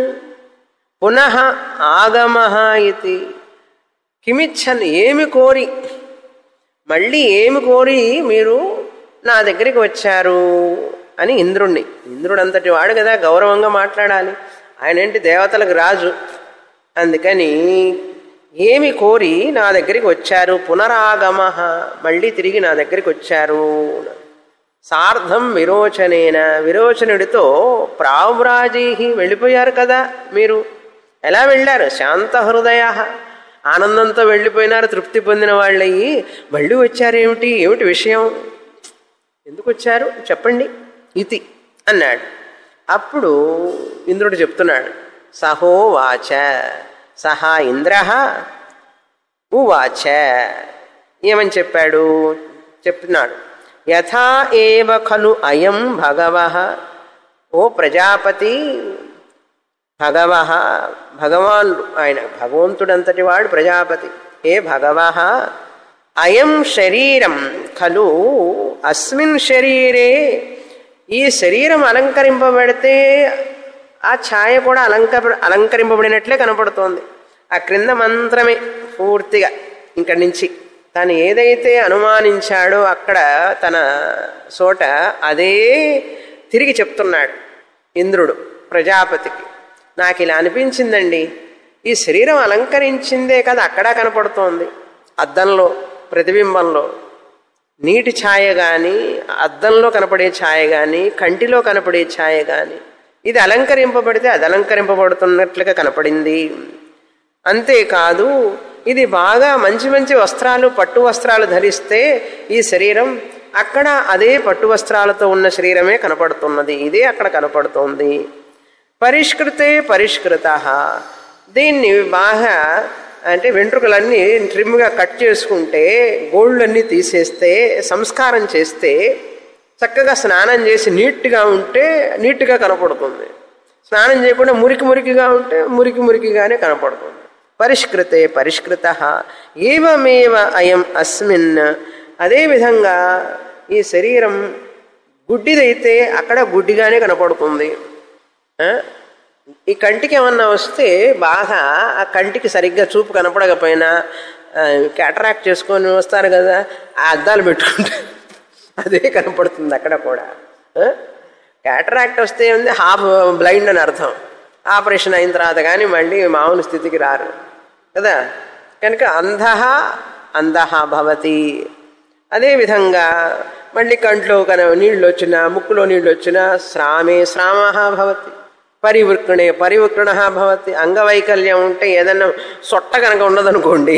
పునః ఆగమ ఇది కిమిచ్చన్ ఏమి కోరి మళ్ళీ ఏమి కోరి మీరు నా దగ్గరికి వచ్చారు అని ఇంద్రుణ్ణి ఇంద్రుడు అంతటి వాడు కదా గౌరవంగా మాట్లాడాలి ఆయన ఏంటి దేవతలకు రాజు అందుకని ఏమి కోరి నా దగ్గరికి వచ్చారు పునరాగమ మళ్ళీ తిరిగి నా దగ్గరికి వచ్చారు సార్ధం విరోచనేన విరోచనుడితో ప్రావ్రాజీ వెళ్ళిపోయారు కదా మీరు ఎలా వెళ్ళారు శాంత హృదయ ఆనందంతో వెళ్ళిపోయినారు తృప్తి పొందిన వాళ్ళయ్యి మళ్ళీ వచ్చారేమిటి ఏమిటి విషయం ఎందుకు వచ్చారు చెప్పండి ఇతి అన్నాడు అప్పుడు ఇంద్రుడు చెప్తున్నాడు సహోవాచ సహా ఇంద్ర ఉవాచ ఏమని చెప్పాడు చెప్తున్నాడు యథా ఏవ ఖలు అయం భగవ ఓ ప్రజాపతి భగవ భగవాన్ ఆయన భగవంతుడంతటి వాడు ప్రజాపతి ఏ భగవ అయం శరీరం ఖలు అస్మిన్ శరీరే ఈ శరీరం అలంకరింపబడితే ఆ ఛాయ కూడా అలంక అలంకరింపబడినట్లే కనపడుతోంది ఆ క్రింద మంత్రమే పూర్తిగా ఇక్కడి నుంచి తను ఏదైతే అనుమానించాడో అక్కడ తన చోట అదే తిరిగి చెప్తున్నాడు ఇంద్రుడు ప్రజాపతికి నాకు ఇలా అనిపించిందండి ఈ శరీరం అలంకరించిందే కదా అక్కడ కనపడుతోంది అద్దంలో ప్రతిబింబంలో నీటి ఛాయ కానీ అద్దంలో కనపడే ఛాయ కానీ కంటిలో కనపడే ఛాయ కానీ ఇది అలంకరింపబడితే అది అలంకరింపబడుతున్నట్లుగా కనపడింది అంతేకాదు ఇది బాగా మంచి మంచి వస్త్రాలు పట్టు వస్త్రాలు ధరిస్తే ఈ శరీరం అక్కడ అదే పట్టు వస్త్రాలతో ఉన్న శరీరమే కనపడుతున్నది ఇదే అక్కడ కనపడుతోంది పరిష్కృతే పరిష్కృత దీన్ని బాగా అంటే వెంట్రుకలన్నీ ట్రిమ్గా కట్ చేసుకుంటే గోళ్ళన్నీ తీసేస్తే సంస్కారం చేస్తే చక్కగా స్నానం చేసి నీట్గా ఉంటే నీట్గా కనపడుతుంది స్నానం చేయకుండా మురికి మురికిగా ఉంటే మురికి మురికిగానే కనపడుతుంది పరిష్కృతే పరిష్కృత ఏవమేవ అయం అస్మిన్ అదేవిధంగా ఈ శరీరం గుడ్డిదైతే అక్కడ గుడ్డిగానే కనపడుతుంది ఆ? ఈ కంటికి ఏమన్నా వస్తే బాగా ఆ కంటికి సరిగ్గా చూపు కనపడకపోయినా క్యాటరాక్ట్ చేసుకొని వస్తారు కదా ఆ అద్దాలు పెట్టుకుంటే అదే కనపడుతుంది అక్కడ కూడా క్యాటరాక్ట్ వస్తే ఉంది హాఫ్ బ్లైండ్ అని అర్థం ఆపరేషన్ అయిన తర్వాత కానీ మళ్ళీ మామూలు స్థితికి రారు కదా కనుక అంధ అంధ భవతి అదేవిధంగా మళ్ళీ కంట్లో కన నీళ్ళు వచ్చినా ముక్కులో నీళ్ళు వచ్చినా శ్రామే శ్రామ భవతి పరివృక్కణే పరివృక్కణ భవతి అంగవైకల్యం ఉంటే ఏదన్నా సొట్ట కనుక ఉన్నదనుకోండి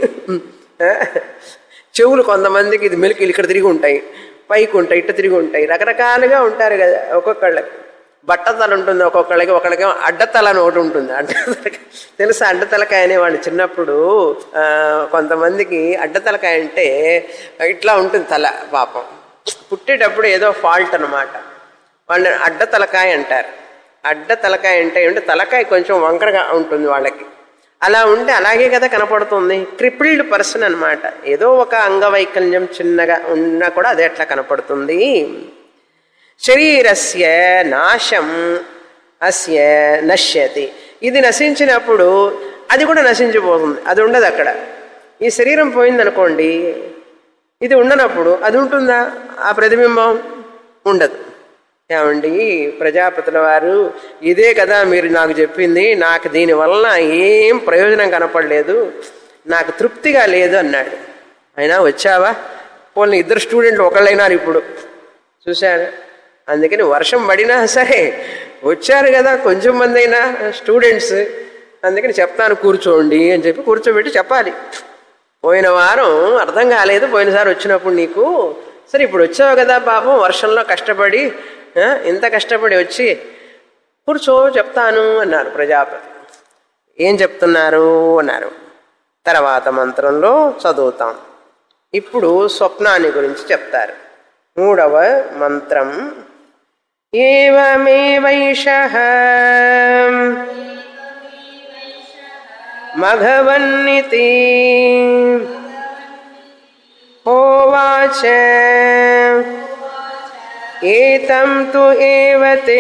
చెవులు కొంతమందికి ఇది మెలికలు ఇక్కడ తిరిగి ఉంటాయి పైకి ఉంటాయి ఇట్ట తిరిగి ఉంటాయి రకరకాలుగా ఉంటారు కదా ఒక్కొక్కళ్ళకి బట్టతల ఉంటుంది ఒక్కొక్కళ్ళకి ఒకళ్ళకి అడ్డతల అని ఒకటి ఉంటుంది అడ్డతలకాయ తెలుసా అడ్డతలకాయ అనేవాళ్ళు చిన్నప్పుడు ఆ, కొంతమందికి అడ్డతలకాయ అంటే ఇట్లా ఉంటుంది తల పాపం పుట్టేటప్పుడు ఏదో ఫాల్ట్ అనమాట వాళ్ళని అడ్డతలకాయ అంటారు అడ్డ తలకాయ అంటే అంటే తలకాయ కొంచెం వంకరగా ఉంటుంది వాళ్ళకి అలా ఉంటే అలాగే కదా కనపడుతుంది క్రిపిల్డ్ పర్సన్ అన్నమాట ఏదో ఒక అంగవైకల్యం చిన్నగా ఉన్నా కూడా అదే అట్లా కనపడుతుంది శరీరస్య నాశం అస్య నశ్యతి ఇది నశించినప్పుడు అది కూడా నశించిపోతుంది అది ఉండదు అక్కడ ఈ శరీరం పోయిందనుకోండి ఇది ఉండనప్పుడు అది ఉంటుందా ఆ ప్రతిబింబం ఉండదు ఏమండి ప్రజాపతుల వారు ఇదే కదా మీరు నాకు చెప్పింది నాకు దీనివల్ల ఏం ప్రయోజనం కనపడలేదు నాకు తృప్తిగా లేదు అన్నాడు అయినా వచ్చావా పోనీ ఇద్దరు స్టూడెంట్లు ఒకళ్ళైనారు ఇప్పుడు చూశారు అందుకని వర్షం పడినా సరే వచ్చారు కదా కొంచెం మంది అయినా స్టూడెంట్స్ అందుకని చెప్తాను కూర్చోండి అని చెప్పి కూర్చోబెట్టి చెప్పాలి పోయిన వారం అర్థం కాలేదు పోయినసారి వచ్చినప్పుడు నీకు సరే ఇప్పుడు వచ్చావు కదా పాపం వర్షంలో కష్టపడి ఆ, ఇంత కష్టపడి వచ్చి కూర్చో చెప్తాను అన్నారు ప్రజాపతి ఏం చెప్తున్నారు అన్నారు తర్వాత మంత్రంలో చదువుతాం ఇప్పుడు స్వప్నాన్ని గురించి చెప్తారు మూడవ మంత్రం ఏవమేవైష మఘవన్నితి హోవాచ ఏతం తు ఏవతే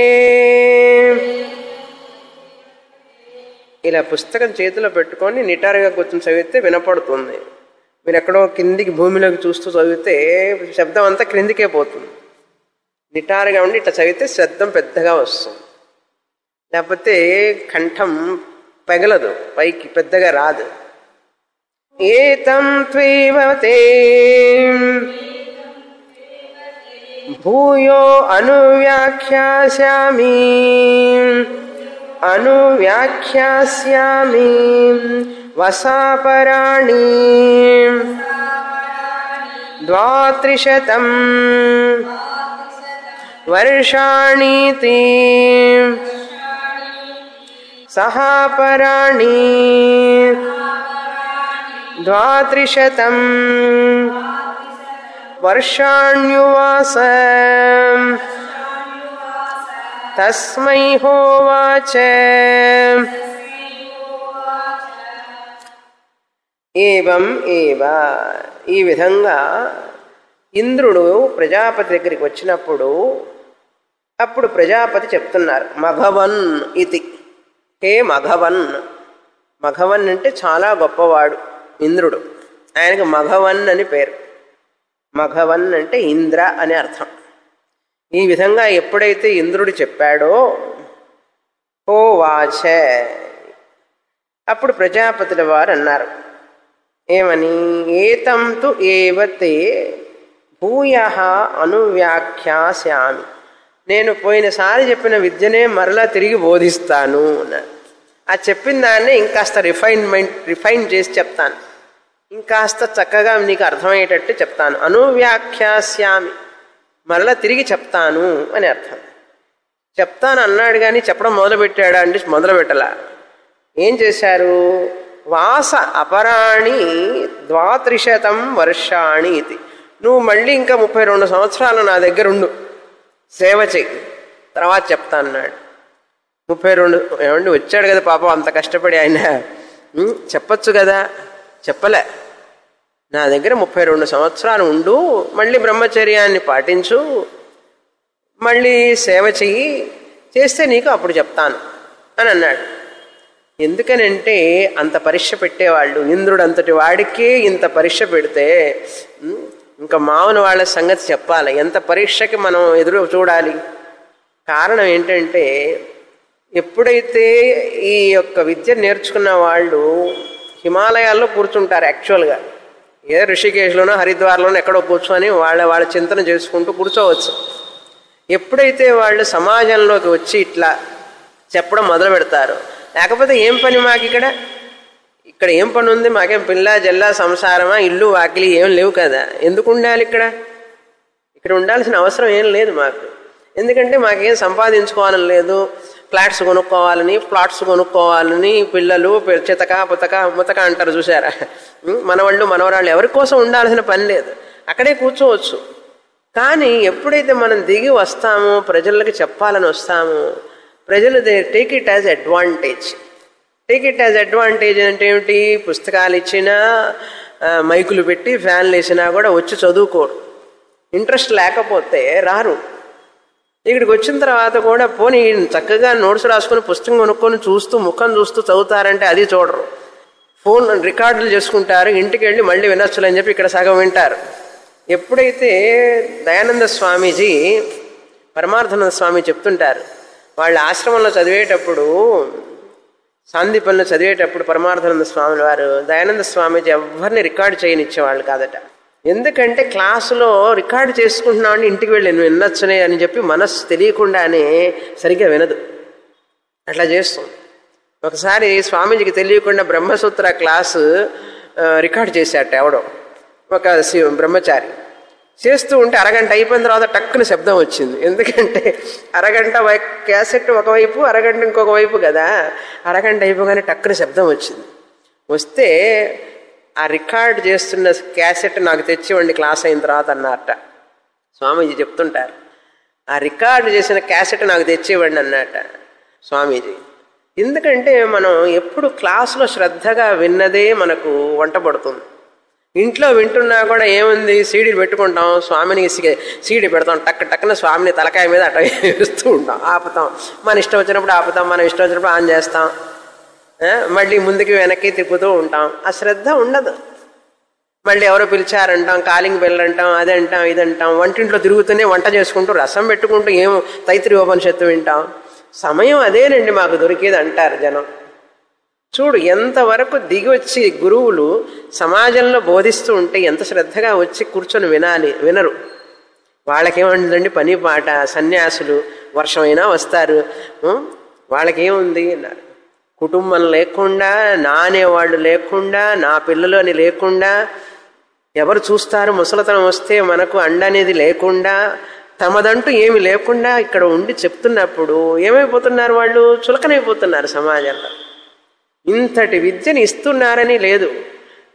ఇలా పుస్తకం చేతిలో పెట్టుకొని నిటారుగా కూర్చొని చదివితే వినపడుతుంది మీరు ఎక్కడో కిందికి భూమిలోకి చూస్తూ చదివితే శబ్దం అంతా క్రిందికే పోతుంది నిటారుగా ఉండి ఇట్లా చదివితే శబ్దం పెద్దగా వస్తుంది లేకపోతే కంఠం పెగలదు పైకి పెద్దగా రాదు ఏతం త్వేవతే భూయో అనువ్యాఖ్యాస్యామి అనువ్యాఖ్యాస్యామి వసాపరాణి ద్వాత్రిశతం వర్షాణీతి సహాపరాణి ద్వాత్రిశతం వర్షాణ్యువాస తస్మై హోవాచ ఏవం ఏవ ఈ విధంగా ఇంద్రుడు ప్రజాపతి దగ్గరికి వచ్చినప్పుడు అప్పుడు ప్రజాపతి చెప్తున్నారు మఘవన్ ఇది హే మఘవన్ మఘవన్ అంటే చాలా గొప్పవాడు ఇంద్రుడు ఆయనకు మఘవన్ అని పేరు మఘవన్ అంటే ఇంద్ర అని అర్థం ఈ విధంగా ఎప్పుడైతే ఇంద్రుడు చెప్పాడో ఓ వాచ అప్పుడు ప్రజాపతుల వారు అన్నారు ఏమని ఏతం తు ఏవతే భూయ అనువ్యాఖ్యాస్యామి నేను పోయినసారి చెప్పిన విద్యనే మరలా తిరిగి బోధిస్తాను అన్నాడు ఆ చెప్పిన దాన్ని ఇంకాస్త రిఫైన్మెంట్ రిఫైన్ చేసి చెప్తాను ఇంకాస్త చక్కగా నీకు అర్థమయ్యేటట్టు చెప్తాను అనువ్యాఖ్యాస్యామి మరలా తిరిగి చెప్తాను అని అర్థం చెప్తాను అన్నాడు కానీ చెప్పడం మొదలుపెట్టాడా అంటే మొదలుపెట్టలా ఏం చేశారు వాస అపరాణి ద్వాత్రిశతం వర్షాణి ఇది నువ్వు మళ్ళీ ఇంకా ముప్పై రెండు సంవత్సరాలు నా దగ్గర ఉండు సేవ చెయ్యి తర్వాత చెప్తా అన్నాడు ముప్పై రెండు ఏమండి వచ్చాడు కదా పాపం అంత కష్టపడి ఆయన ఉం, చెప్పొచ్చు కదా చెప్పలే నా దగ్గర ముప్పై రెండు సంవత్సరాలు ఉండు మళ్ళీ బ్రహ్మచర్యాన్ని పాటించు మళ్ళీ సేవ చెయ్యి చేస్తే నీకు అప్పుడు చెప్తాను అని అన్నాడు ఎందుకనంటే అంత పరీక్ష పెట్టేవాళ్ళు ఇంద్రుడు అంతటి వాడికే ఇంత పరీక్ష పెడితే ఉం, ఇంకా మామూలు వాళ్ళ సంగతి చెప్పాలి ఎంత పరీక్షకి మనం ఎదురు చూడాలి కారణం ఏంటంటే ఎప్పుడైతే ఈ యొక్క విద్య నేర్చుకున్న వాళ్ళు హిమాలయాల్లో కూర్చుంటారు యాక్చువల్గా ఏ ఋషికేశ్లోనో హరిద్వార్లోనో ఎక్కడో కూర్చొని వాళ్ళ వాళ్ళ చింతన చేసుకుంటూ కూర్చోవచ్చు ఎప్పుడైతే వాళ్ళు సమాజంలోకి వచ్చి ఇట్లా చెప్పడం మొదలు పెడతారు లేకపోతే ఏం పని మాకు ఇక్కడ ఇక్కడ ఏం పని ఉంది మాకేం పిల్ల జల్ల సంసారమా ఇల్లు వాకిలి ఏం లేవు కదా ఎందుకు ఉండాలి ఇక్కడ ఇక్కడ ఉండాల్సిన అవసరం ఏం లేదు మాకు ఎందుకంటే మాకేం సంపాదించుకోవాలని లేదు ఫ్లాట్స్ కొనుక్కోవాలని ప్లాట్స్ కొనుక్కోవాలని పిల్లలు పి- చితక పుతక ముతక అంటారు చూసారా ఉం, మనవాళ్ళు మనవరాళ్ళు ఎవరి కోసం ఉండాల్సిన పని లేదు అక్కడే కూర్చోవచ్చు కానీ ఎప్పుడైతే మనం దిగి వస్తామో ప్రజలకి చెప్పాలని వస్తామో ప్రజలు they take it as advantage take it as advantage అంటే ఏమిటి పుస్తకాలు ఇచ్చినా ఆ, మైకులు పెట్టి ఫ్యాన్లు వేసినా కూడా వచ్చి చదువుకోరు ఇంట్రెస్ట్ లేకపోతే రారు ఇక్కడికి వచ్చిన తర్వాత కూడా పోనీ చక్కగా నోట్స్ రాసుకొని పుస్తకం కొనుక్కొని చూస్తూ ముఖం చూస్తూ చదువుతారంటే అది చూడరు ఫోన్ రికార్డులు చేసుకుంటారు ఇంటికి వెళ్ళి మళ్ళీ వినొచ్చులు అని చెప్పి ఇక్కడ సగం వింటారు ఎప్పుడైతే దయానంద స్వామీజీ పరమార్థానంద స్వామి చెప్తుంటారు వాళ్ళ ఆశ్రమంలో చదివేటప్పుడు సాందీపంలో చదివేటప్పుడు పరమార్థానంద స్వామి వారు దయానంద స్వామీజీ ఎవరిని రికార్డు చేయనిచ్చేవాళ్ళు కాదట ఎందుకంటే క్లాసులో రికార్డు చేసుకుంటున్నామని ఇంటికి వెళ్ళి నువ్వు వినొచ్చునే అని చెప్పి మనస్సు తెలియకుండానే సరిగ్గా వినదు అట్లా చేస్తాం ఒకసారి స్వామీజీకి తెలియకుండా బ్రహ్మసూత్ర క్లాసు ఆ, రికార్డ్ చేశాట ఎవడో ఒక శి- బ్రహ్మచారి చేస్తూ ఉంటే అరగంట అయిపోయిన తర్వాత టక్కున శబ్దం వచ్చింది ఎందుకంటే అరగంట వై క్యాసెట్ ఒకవైపు అరగంట ఇంకొక వైపు కదా అరగంట అయిపోగానే టక్కున శబ్దం వచ్చింది వస్తే ఆ రికార్డ్ చేస్తున్న క్యాసెట్ నాకు తెచ్చివ్వండి క్లాస్ అయిన తర్వాత అన్నారట స్వామీజీ చెప్తుంటారు ఆ రికార్డు చేసిన క్యాసెట్ నాకు తెచ్చివ్వండి అన్నట స్వామీజీ ఎందుకంటే మనం ఎప్పుడు క్లాసులో శ్రద్ధగా విన్నదే మనకు వంట పడుతుంది ఇంట్లో వింటున్నా కూడా ఏముంది సీడీలు పెట్టుకుంటాం స్వామిని సి- సీడీ పెడతాం టక్ టక్కున స్వామిని తలకాయ మీద అట్లా వేస్తూ ఉంటాం ఆపుతాం మన ఇష్టం వచ్చినప్పుడు ఆపుతాం మన ఇష్టం వచ్చినప్పుడు ఆన్ చేస్తాం ఆ, మళ్ళీ ముందుకి వెనక్కి తిప్పుతూ ఉంటాం ఆ శ్రద్ధ ఉండదు మళ్ళీ ఎవరో పిలిచారంటాం కాలింగ్ బెల్ అంటాం అది అంటాం ఇది అంటాం వంటింట్లో తిరుగుతూనే వంట చేసుకుంటూ రసం పెట్టుకుంటూ ఏం తైత్రి ఉపనిషత్తు వింటాం సమయం అదేనండి మాకు దొరికేది అంటారు జనం చూడు ఎంతవరకు దిగి వచ్చి గురువులు సమాజంలో బోధిస్తూ ఉంటే ఎంత శ్రద్ధగా వచ్చి కూర్చొని వినాలి వినరు వాళ్ళకేముందండి పని పాట సన్యాసులు వర్షమైనా వస్తారు ఉం? వాళ్ళకేముంది అన్నారు కుటుంబం లేకుండా నా అనేవాళ్ళు లేకుండా నా పిల్లలు అని లేకుండా ఎవరు చూస్తారు ముసలతనం వస్తే మనకు అండ అనేది లేకుండా తమదంటూ ఏమి లేకుండా ఇక్కడ ఉండి చెప్తున్నప్పుడు ఏమైపోతున్నారు వాళ్ళు చులకనైపోతున్నారు సమాజంలో ఇంతటి విద్యని ఇస్తున్నారని లేదు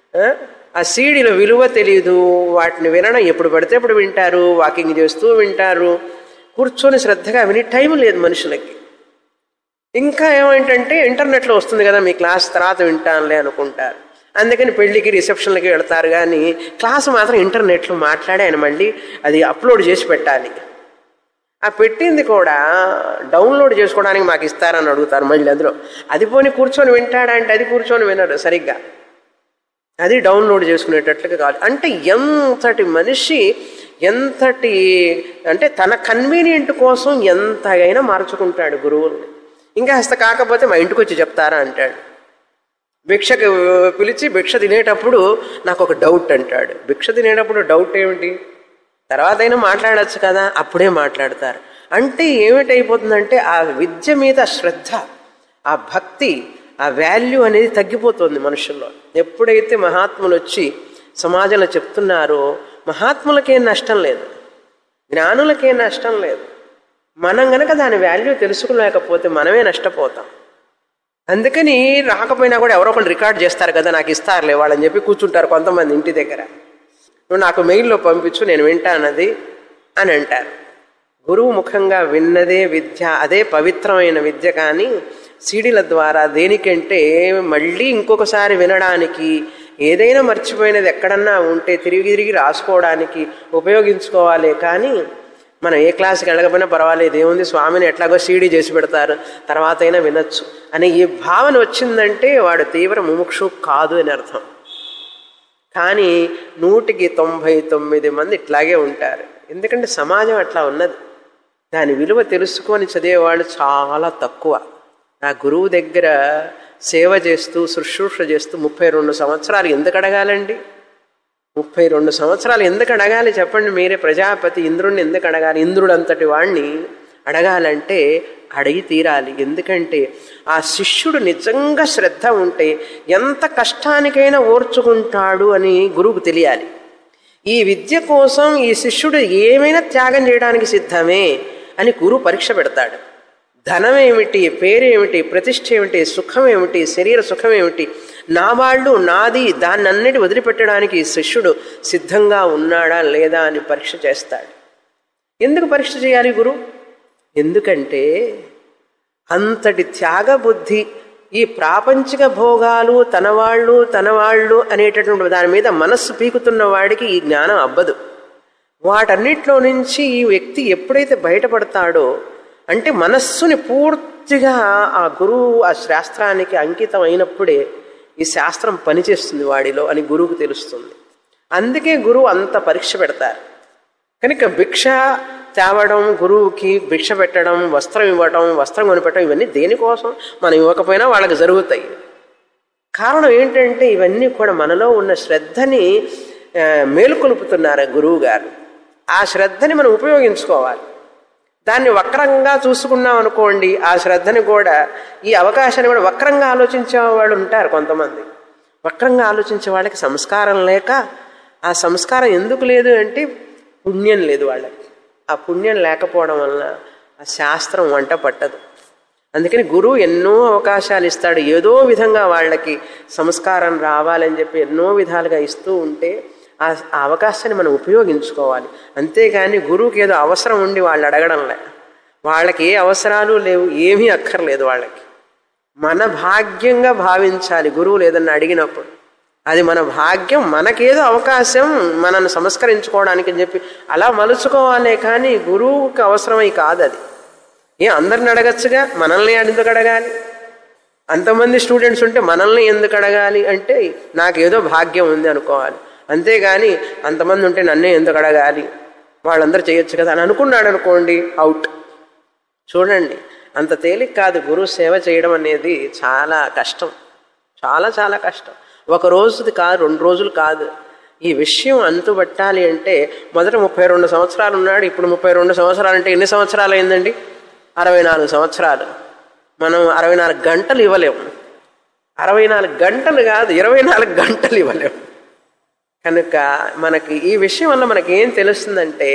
ఆ? ఆ సీడీల విలువ తెలియదు వాటిని వినడం ఎప్పుడు పడితే అప్పుడు వింటారు వాకింగ్ చేస్తూ వింటారు కూర్చొని శ్రద్ధగా విని టైం లేదు మనుషులకి ఇంకా ఏమంటే ఇంటర్నెట్లో వస్తుంది కదా మీ క్లాస్ తర్వాత వింటానులే అనుకుంటారు అందుకని పెళ్లికి రిసెప్షన్లకి వెళ్తారు కానీ క్లాస్ మాత్రం ఇంటర్నెట్లో మాట్లాడి ఆయన మళ్ళీ అది అప్లోడ్ చేసి పెట్టాలి ఆ పెట్టింది కూడా డౌన్లోడ్ చేసుకోవడానికి మాకు ఇస్తారని అడుగుతారు మళ్ళీ అందులో అది పోని కూర్చొని వింటాడా అంటే అది కూర్చొని వినరు సరిగ్గా అది డౌన్లోడ్ చేసుకునేటట్లుగా కావాలి అంటే ఎంతటి మనిషి ఎంతటి అంటే తన కన్వీనియంట్ కోసం ఎంతగైనా మార్చుకుంటాడు గురువుల్ని ఇంకా హస్త కాకపోతే మా ఇంటికి వచ్చి చెప్తారా అంటాడు భిక్షకు పిలిచి భిక్ష తినేటప్పుడు నాకు ఒక డౌట్ అంటాడు భిక్ష తినేటప్పుడు డౌట్ ఏమిటి తర్వాత అయినా మాట్లాడచ్చు కదా అప్పుడే మాట్లాడతారు అంటే ఏమిటైపోతుందంటే ఆ విద్య మీద శ్రద్ధ ఆ భక్తి ఆ వాల్యూ అనేది తగ్గిపోతుంది మనుషుల్లో ఎప్పుడైతే మహాత్ములు వచ్చి సమాజంలో చెప్తున్నారో మహాత్ములకేం నష్టం లేదు జ్ఞానులకేం నష్టం లేదు మనం గనక దాని వాల్యూ తెలుసుకోలేకపోతే మనమే నష్టపోతాం అందుకని రాకపోయినా కూడా ఎవరో ఒకళ్ళు రికార్డ్ చేస్తారు కదా నాకు ఇస్తారులే వాళ్ళని చెప్పి కూర్చుంటారు కొంతమంది ఇంటి దగ్గర నువ్వు నాకు మెయిల్లో పంపించు నేను వింటానది అని అంటారు గురువు ముఖంగా విన్నదే విద్య అదే పవిత్రమైన విద్య కానీ సీడీల ద్వారా దేనికంటే మళ్ళీ ఇంకొకసారి వినడానికి ఏదైనా మర్చిపోయినది ఎక్కడన్నా ఉంటే తిరిగి తిరిగి రాసుకోవడానికి ఉపయోగించుకోవాలి కానీ మనం ఏ క్లాస్కి వెళ్ళకపోయినా పర్వాలేదు ఏముంది స్వామిని ఎట్లాగో సీడీ చేసి పెడతారు తర్వాత అయినా వినొచ్చు అనే ఈ భావన వచ్చిందంటే వాడు తీవ్ర ముముక్షు కాదు అని అర్థం కానీ నూటికి తొంభై తొమ్మిది మంది ఇట్లాగే ఉంటారు ఎందుకంటే సమాజం అట్లా ఉన్నది దాని విలువ తెలుసుకొని చదివేవాళ్ళు చాలా తక్కువ నా గురువు దగ్గర సేవ చేస్తూ శుశ్రూష చేస్తూ ముప్పై రెండు సంవత్సరాలు ఎందుకు అడగాలండి ముప్పై రెండు సంవత్సరాలు ఎందుకు అడగాలి చెప్పండి మీరే ప్రజాపతి ఇంద్రుడిని ఎందుకు అడగాలి ఇంద్రుడు అంతటి వాణ్ణి అడగాలంటే అడిగి తీరాలి ఎందుకంటే ఆ శిష్యుడు నిజంగా శ్రద్ధ ఉంటే ఎంత కష్టానికైనా ఓర్చుకుంటాడు అని గురువుకు తెలియాలి ఈ విద్య కోసం ఈ శిష్యుడు ఏమైనా త్యాగం చేయడానికి సిద్ధమే అని గురువు పరీక్ష పెడతాడు ధనం ఏమిటి పేరేమిటి ప్రతిష్ఠ ఏమిటి సుఖం ఏమిటి శరీర సుఖం ఏమిటి నా వాళ్ళు నాది దాన్ని అన్నిటి వదిలిపెట్టడానికి ఈ శిష్యుడు సిద్ధంగా ఉన్నాడా లేదా అని పరీక్ష చేస్తాడు ఎందుకు పరీక్ష చేయాలి గురు ఎందుకంటే అంతటి త్యాగ బుద్ధి ఈ ప్రాపంచిక భోగాలు తన వాళ్ళు తన వాళ్ళు అనేటటువంటి దాని మీద మనస్సు పీకుతున్న వాడికి ఈ జ్ఞానం అబ్బదు వాటన్నిటిలో నుంచి ఈ వ్యక్తి ఎప్పుడైతే బయటపడతాడో అంటే మనస్సుని పూర్తిగా ఆ గురువు ఆ శాస్త్రానికి అంకితం అయినప్పుడే ఈ శాస్త్రం పనిచేస్తుంది వాడిలో అని గురువుకు తెలుస్తుంది అందుకే గురువు అంత పరీక్ష పెడతారు కనుక భిక్ష తేవడం గురువుకి భిక్ష పెట్టడం వస్త్రం ఇవ్వడం వస్త్రం కొనిపెట్టడం ఇవన్నీ దేనికోసం మనం ఇవ్వకపోయినా వాళ్ళకి జరుగుతాయి కారణం ఏంటంటే ఇవన్నీ కూడా మనలో ఉన్న శ్రద్ధని ఆ, మేలుకొలుపుతున్నారు గురువు గారు ఆ శ్రద్ధని మనం ఉపయోగించుకోవాలి దాన్ని వక్రంగా చూసుకున్నాం అనుకోండి ఆ శ్రద్ధని కూడా ఈ అవకాశాన్ని కూడా వక్రంగా ఆలోచించే వాళ్ళు ఉంటారు కొంతమంది వక్రంగా ఆలోచించే వాళ్ళకి సంస్కారం లేక ఆ సంస్కారం ఎందుకు లేదు అంటే పుణ్యం లేదు వాళ్ళకి ఆ పుణ్యం లేకపోవడం వలన ఆ శాస్త్రం వంట పట్టదు అందుకని గురువు ఎన్నో అవకాశాలు ఇస్తాడు ఏదో విధంగా వాళ్ళకి సంస్కారం రావాలని చెప్పి ఎన్నో విధాలుగా ఇస్తూ ఉంటే ఆ ఆ అవకాశాన్ని మనం ఉపయోగించుకోవాలి అంతేగాని గురువుకి ఏదో అవసరం ఉండి వాళ్ళు అడగడంలే వాళ్ళకి ఏ అవసరాలు లేవు ఏమీ అక్కర్లేదు వాళ్ళకి మన భాగ్యంగా భావించాలి గురువులు ఏదన్నా అడిగినప్పుడు అది మన భాగ్యం మనకేదో అవకాశం మనల్ని సంస్కరించుకోవడానికి అని చెప్పి అలా మలుచుకోవాలే కానీ గురువుకి అవసరమై కాదు అది ఏ అందరిని అడగచ్చుగా మనల్ని ఎందుకు అడగాలి అంతమంది స్టూడెంట్స్ ఉంటే మనల్ని ఎందుకు అడగాలి అంటే నాకేదో భాగ్యం ఉంది అనుకోవాలి అంతేగాని అంతమంది ఉంటే నన్నే ఎందుకు అడగాలి వాళ్ళందరూ చేయొచ్చు కదా అని అనుకున్నాడు అనుకోండి అవుట్ చూడండి అంత తేలిక కాదు గురువు సేవ చేయడం అనేది చాలా కష్టం చాలా చాలా కష్టం ఒక రోజుది కాదు రెండు రోజులు కాదు ఈ విషయం అంతుబట్టాలి అంటే మొదట ముప్పై రెండు సంవత్సరాలు ఉన్నాడు ఇప్పుడు ముప్పై రెండు సంవత్సరాలు అంటే ఎన్ని సంవత్సరాలు అయిందండి అరవై నాలుగు సంవత్సరాలు మనం అరవై నాలుగు గంటలు ఇవ్వలేము అరవై నాలుగు గంటలు కాదు ఇరవై నాలుగు గంటలు ఇవ్వలేము కనుక మనకి ఈ విషయం వల్ల మనకి ఏం తెలుస్తుందంటే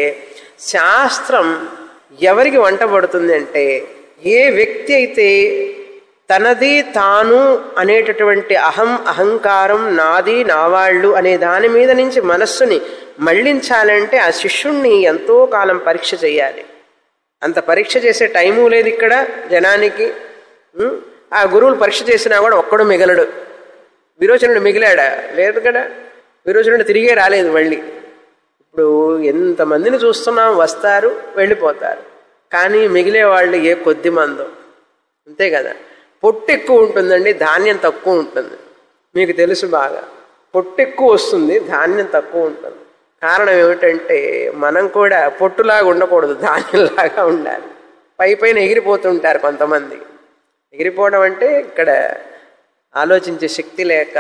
శాస్త్రం ఎవరికి వంట పడుతుంది అంటే ఏ వ్యక్తి అయితే తనది తాను అనేటటువంటి అహం అహంకారం నాది నావాళ్ళు అనే దాని మీద నుంచి మనస్సుని మళ్ళించాలంటే ఆ శిష్యుణ్ణి ఎంతో కాలం పరీక్ష చేయాలి అంత పరీక్ష చేసే టైము లేదు ఇక్కడ జనానికి ఉం? ఆ గురువులు పరీక్ష చేసినా కూడా ఒక్కడు మిగలడు విరోచనుడు మిగిలాడా లేదు కదా విరోచనుడు తిరిగే రాలేదు మళ్ళీ ఇప్పుడు ఎంతమందిని చూస్తున్నాం వస్తారు వెళ్ళిపోతారు కానీ మిగిలే వాళ్ళు ఏ కొద్ది మందో అంతే కదా పొట్టు ఎక్కువ ఉంటుందండి ధాన్యం తక్కువ ఉంటుంది మీకు తెలుసు బాగా పొట్టు ఎక్కువ వస్తుంది ధాన్యం తక్కువ ఉంటుంది కారణం ఏమిటంటే మనం కూడా పొట్టులాగా ఉండకూడదు ధాన్యంలాగా ఉండాలి పై పైన ఎగిరిపోతుంటారు కొంతమంది ఎగిరిపోవడం అంటే ఇక్కడ ఆలోచించే శక్తి లేక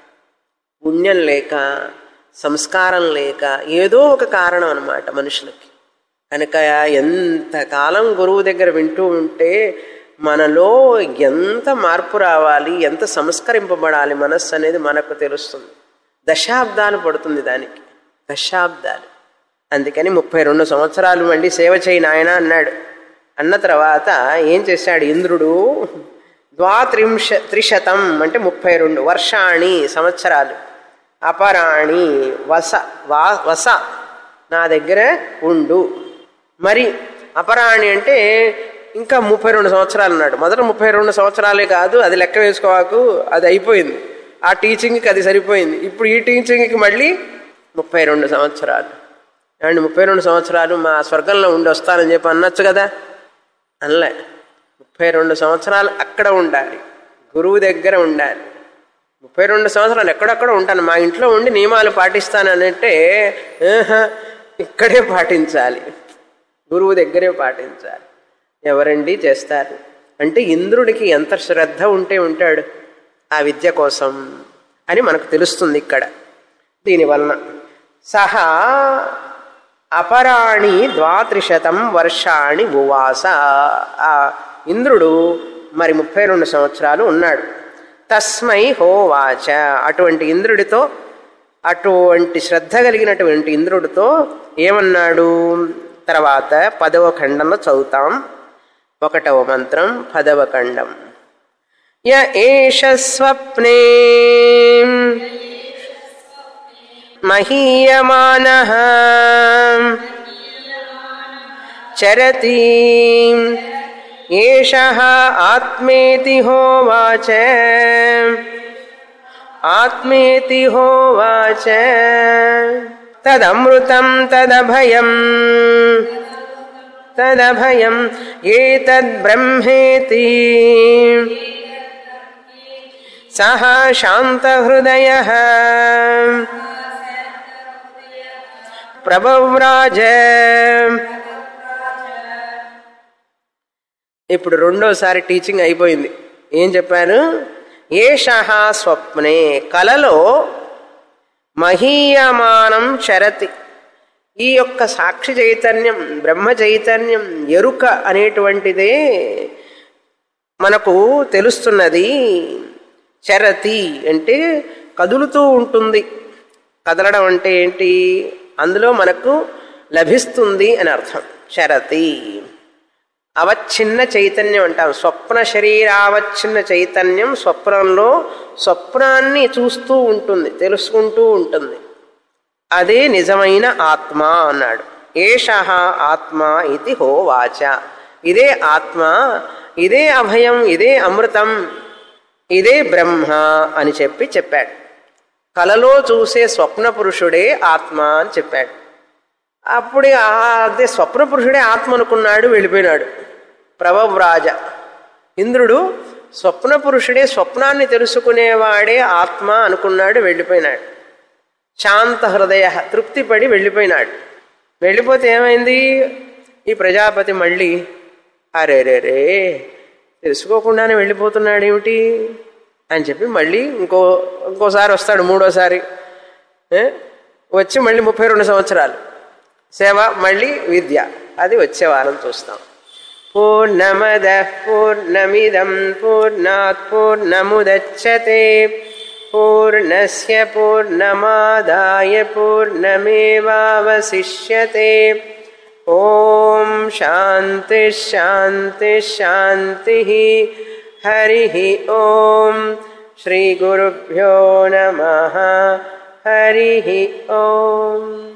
పుణ్యం లేక సంస్కారం లేక ఏదో ఒక కారణం అన్నమాట మనుషులకి కనుక ఎంతకాలం గురువు దగ్గర వింటూ ఉంటే మనలో ఎంత మార్పు రావాలి ఎంత సంస్కరింపబడాలి మనస్సు అనేది మనకు తెలుస్తుంది దశాబ్దాలు పడుతుంది దానికి దశాబ్దాలు అందుకని ముప్పై రెండు సంవత్సరాలు మళ్ళీ సేవ చేయి నాయన అన్నాడు అన్న తర్వాత ఏం చేశాడు ఇంద్రుడు ద్వాత్రింశ త్రిశతం అంటే ముప్పై రెండు వర్షాణి సంవత్సరాలు అపరాణి వస వా వస నా దగ్గర ఉండు మరి అపరాణి అంటే ఇంకా ముప్పై రెండు సంవత్సరాలు అన్నాడు మొదట ముప్పై రెండు సంవత్సరాలే కాదు అది లెక్క వేసుకోవాకు అది అయిపోయింది ఆ టీచింగ్కి అది సరిపోయింది ఇప్పుడు ఈ టీచింగ్కి మళ్ళీ ముప్పై రెండు సంవత్సరాలు ఏమండి ముప్పై రెండు సంవత్సరాలు మా స్వర్గంలో ఉండి వస్తానని చెప్పి అనొచ్చు కదా అనలే ముప్పై రెండు సంవత్సరాలు అక్కడ ఉండాలి గురువు దగ్గర ఉండాలి ముప్పై రెండు సంవత్సరాలు ఎక్కడెక్కడ ఉంటాను మా ఇంట్లో ఉండి నియమాలు పాటిస్తానంటే ఆహా, ఇక్కడే పాటించాలి గురువు దగ్గరే పాటించాలి ఎవరండి చేస్తారు అంటే ఇంద్రుడికి ఎంత శ్రద్ధ ఉంటే ఉంటాడు ఆ విద్య కోసం అని మనకు తెలుస్తుంది ఇక్కడ దీనివలన సహా అపరాణి ద్వాత్రిశతం వర్షాణి ఉవాస ఆ ఇంద్రుడు మరి ముప్పై రెండు సంవత్సరాలు ఉన్నాడు తస్మై హోవాచ అటువంటి ఇంద్రుడితో అటువంటి శ్రద్ధ కలిగినటువంటి ఇంద్రుడితో ఏమన్నాడు తర్వాత పదవ ఖండంలో చదువుతాం ఒకటవ మంత్రం పదవ ఖండం య ఏష స్వప్నే మహీయమాన చరతి ఏష ఆత్మేతి హోవాచ ఆత్మేతి హోవాచ తదమృతం తదభయం తదభయం ఏతద్బ్రహ్మేతి సహ శాంతహృదయ ప్రభవ్రాజ ఇప్పుడు రెండోసారి టీచింగ్ అయిపోయింది ఏం చెప్పాను ఏష స్వప్నే కలలో మహీయమానం చరతి ఈ యొక్క సాక్షి చైతన్యం బ్రహ్మ చైతన్యం ఎరుక అనేటువంటిదే మనకు తెలుస్తున్నది చరతి అంటే కదులుతూ ఉంటుంది కదలడం అంటే ఏంటి అందులో మనకు లభిస్తుంది అని అర్థం చరతి అవచ్ఛిన్న చైతన్యం అంటాం స్వప్న శరీరావచ్ఛిన్న చైతన్యం స్వప్నంలో స్వప్నాన్ని చూస్తూ ఉంటుంది తెలుసుకుంటూ ఉంటుంది అదే నిజమైన ఆత్మ అన్నాడు ఏష ఆత్మ ఇది హోవాచ ఇదే ఆత్మ ఇదే అభయం ఇదే అమృతం ఇదే బ్రహ్మ అని చెప్పి చెప్పాడు కలలో చూసే స్వప్న పురుషుడే ఆత్మ అని చెప్పాడు అప్పుడు ఆ అదే స్వప్న పురుషుడే ఆత్మ అనుకున్నాడు వెళ్ళిపోయినాడు ప్రభవ్రాజ ఇంద్రుడు స్వప్న పురుషుడే స్వప్నాన్ని తెలుసుకునేవాడే ఆత్మ అనుకున్నాడు వెళ్ళిపోయినాడు శాంత హృదయ తృప్తిపడి వెళ్ళిపోయినాడు వెళ్ళిపోతే ఏమైంది ఈ ప్రజాపతి మళ్ళీ అరే రే రే తెలుసుకోకుండానే వెళ్ళిపోతున్నాడు ఏమిటి అని చెప్పి మళ్ళీ ఇంకో ఇంకోసారి వస్తాడు మూడోసారి ఏ? వచ్చి మళ్ళీ ముప్పై రెండు సంవత్సరాలు సేవ మళ్ళీ విద్య అది వచ్చే వారం చూస్తాం పూర్ణమద పూర్ణమిదం పూర్ణాత్ పూర్ణముదచ్చతే పూర్ణస్య పూర్ణమాదాయ పూర్ణమేవావశిష్యతే ఓం శాంతి శాంతి శాంతి హరి ఓం శ్రీ గురుభ్యో నమ హరి ఓం